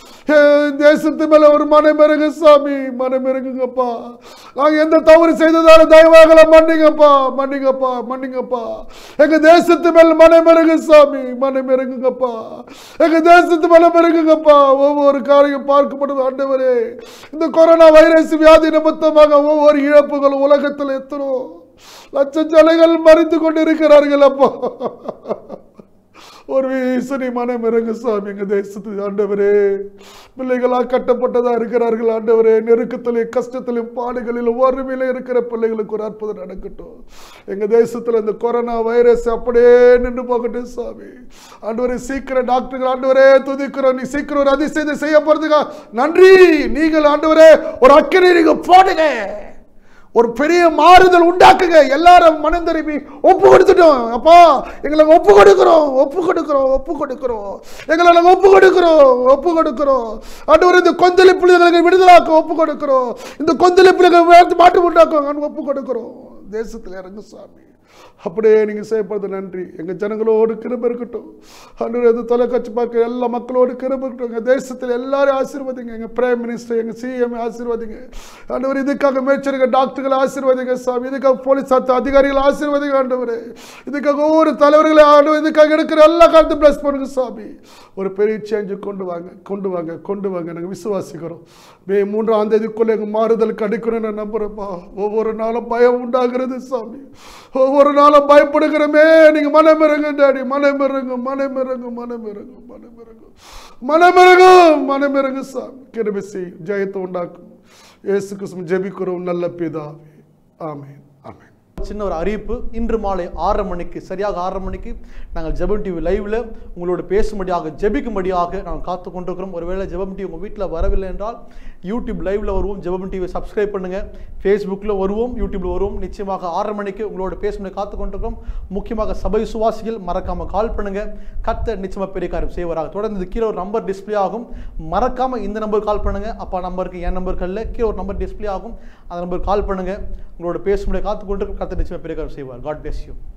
என் தேசத்து மேல ஒரு மனம் இறங்கு சாமி மனம் இறங்குங்கப்பா நாங்க எந்த தவறு செய்ததால தயவாகல மன்னிங்கப்பா மன்னிங்கப்பா மன்னிங்கப்பா எங்க தேசத்து மேல மனம் இறங்கு சாமி மனம் இறங்குங்கப்பா எங்க தேசத்து மேல இறங்குங்கப்பா ஒவ்வொரு காரியம் பார்க்கப்படும் ஆண்டவரே இந்த கொரோனா வைரஸ் வியாதி நிமித்தமாக ஒவ்வொரு இழப்புகளும் உலகத்தில் எத்தனோ லட்ச ஜனங்கள் மறித்து கொண்டிருக்கிறார்கள் அப்போ ஒரு வீசனி மனம் இறங்கு சாமி எங்க தேசத்து ஆண்டவரே பிள்ளைகளா கட்டப்பட்டதா இருக்கிறார்கள் ஆண்டவரே நெருக்கத்திலையும் கஷ்டத்திலையும் பாடுகளிலும் ஒருமையில இருக்கிற பிள்ளைகளுக்கு ஒரு அற்புதம் நடக்கட்டும் எங்க தேசத்துல இந்த கொரோனா வைரஸ் அப்படியே நின்று போகட்டும் சாமி ஆண்டவரே சீக்கிரம் டாக்டர்கள் ஆண்டவரே துதிக்கிறோம் நீ சீக்கிரம் ஒரு அதிசயத்தை செய்ய போறதுக்கா நன்றி நீங்கள் ஆண்டவரே ஒரு அக்கறை நீங்க போடுங்க ஒரு பெரிய மாறுதல் உண்டாக்குங்க எல்லாரும் மனம் திரும்பி ஒப்பு கொடுத்துட்டோம் அப்பா எங்களை ஒப்பு கொடுக்கிறோம் ஒப்பு கொடுக்கிறோம் ஒப்பு கொடுக்கிறோம் எங்களை நாங்கள் ஒப்பு கொடுக்கிறோம் ஒப்பு கொடுக்கிறோம் ஆண்டவர் இந்த கொந்தளி புள்ளிகளுக்கு விடுதலாக்க ஒப்பு கொடுக்கிறோம் இந்த கொந்தளி புள்ளிகள் மாட்டு உண்டாக்குவாங்க ஒப்பு கொடுக்கிறோம் தேசத்தில் இறங்கு சாமி அப்படியே நீங்க செய்யப்படுறது நன்றி எங்க ஜனங்களோடு கிருப இருக்கட்டும் ஆண்டவர் எது தொலைக்காட்சி பார்க்குற எல்லா மக்களோடு கிருப இருக்கட்டும் எங்க தேசத்தில் எல்லாரும் ஆசீர்வதிங்க எங்க பிரைம் மினிஸ்டர் எங்க சிஎம் ஆசீர்வதிங்க ஆண்டவர் இதுக்காக மேய்ச்சலுங்க டாக்டர்களை ஆசீர்வதிங்க சாமி இதுக்காக போலீஸ் அத்த அதிகாரிகளை ஆசீர்வதிங்க ஆண்டவர் இதுக்காக ஒவ்வொரு தலைவர்களை ஆண்டவர் இதுக்காக எடுக்கிற எல்லா காலத்தையும் பிளஸ் பண்ணுங்க சாமி ஒரு பெரிய சேஞ்சு கொண்டு வாங்க கொண்டு வாங்க கொண்டு வாங்க நாங்கள் விசுவாசிக்கிறோம் மே மூன்றாம் தேதிக்குள்ள எங்க மாறுதல் கிடைக்கணும்னு நான் நம்புறேன்ப்பா ஒவ்வொரு நாளும் பயம் உண்டாகிறது சாமி ஒவ்வொரு நாளும் பயப்படுகிறோமே நீங்க மனம் இறங்க டாடி மனம் இறங்கு மனம் இறங்கு மனம் இறங்கு மனம் இறங்கு மனம் இறங்கு மனம் இறங்கு சாமி கிருபிசி ஜெயத்தை உண்டாக்கும் இயேசு கிறிஸ்து ஜெபிக்கிறோம் நல்ல பிதாவே ஆமென் ஆமென் சின்ன ஒரு அறிவிப்பு இன்று மாலை ஆறரை மணிக்கு சரியாக ஆறரை மணிக்கு நாங்கள் ஜெபம் டிவி லைவ்ல உங்களோடு பேசும்படியாக ஜெபிக்கும்படியாக நாங்கள் காத்து கொண்டிருக்கிறோம் ஒருவேளை ஜெபம் டிவி உங்கள் வீட்டில் வரவில்லை என்றால் யூடியூப் லைவ்ல வருவோம் ஜெபம் டிவி சப்ஸ்கிரைப் பண்ணுங்க ஃபேஸ்புக்கில் வருவோம் யூடியூப்ல வருவோம் நிச்சயமாக ஆறரை மணிக்கு உங்களோட பேசும்படி காத்து கொண்டிருக்கிறோம் முக்கியமாக சபை சுவாசிகள் மறக்காம கால் பண்ணுங்க கத்த நிச்சயமாக பெரிய காரியம் செய்வாராக தொடர்ந்து இது கீழே ஒரு நம்பர் டிஸ்ப்ளே ஆகும் மறக்காம இந்த நம்பர் கால் பண்ணுங்க அப்பா நம்பருக்கு என் நம்பருக்கு அல்ல கீழே ஒரு நம்பர் டிஸ்ப்ளே ஆகும் அந்த நம்பர் கால் பண்ணுங்க உங்களோட பேசும்படி காத்து கொண்டு கத்த நிச்சயமாக பெரிய காரியம் செய்வார் காட் bless you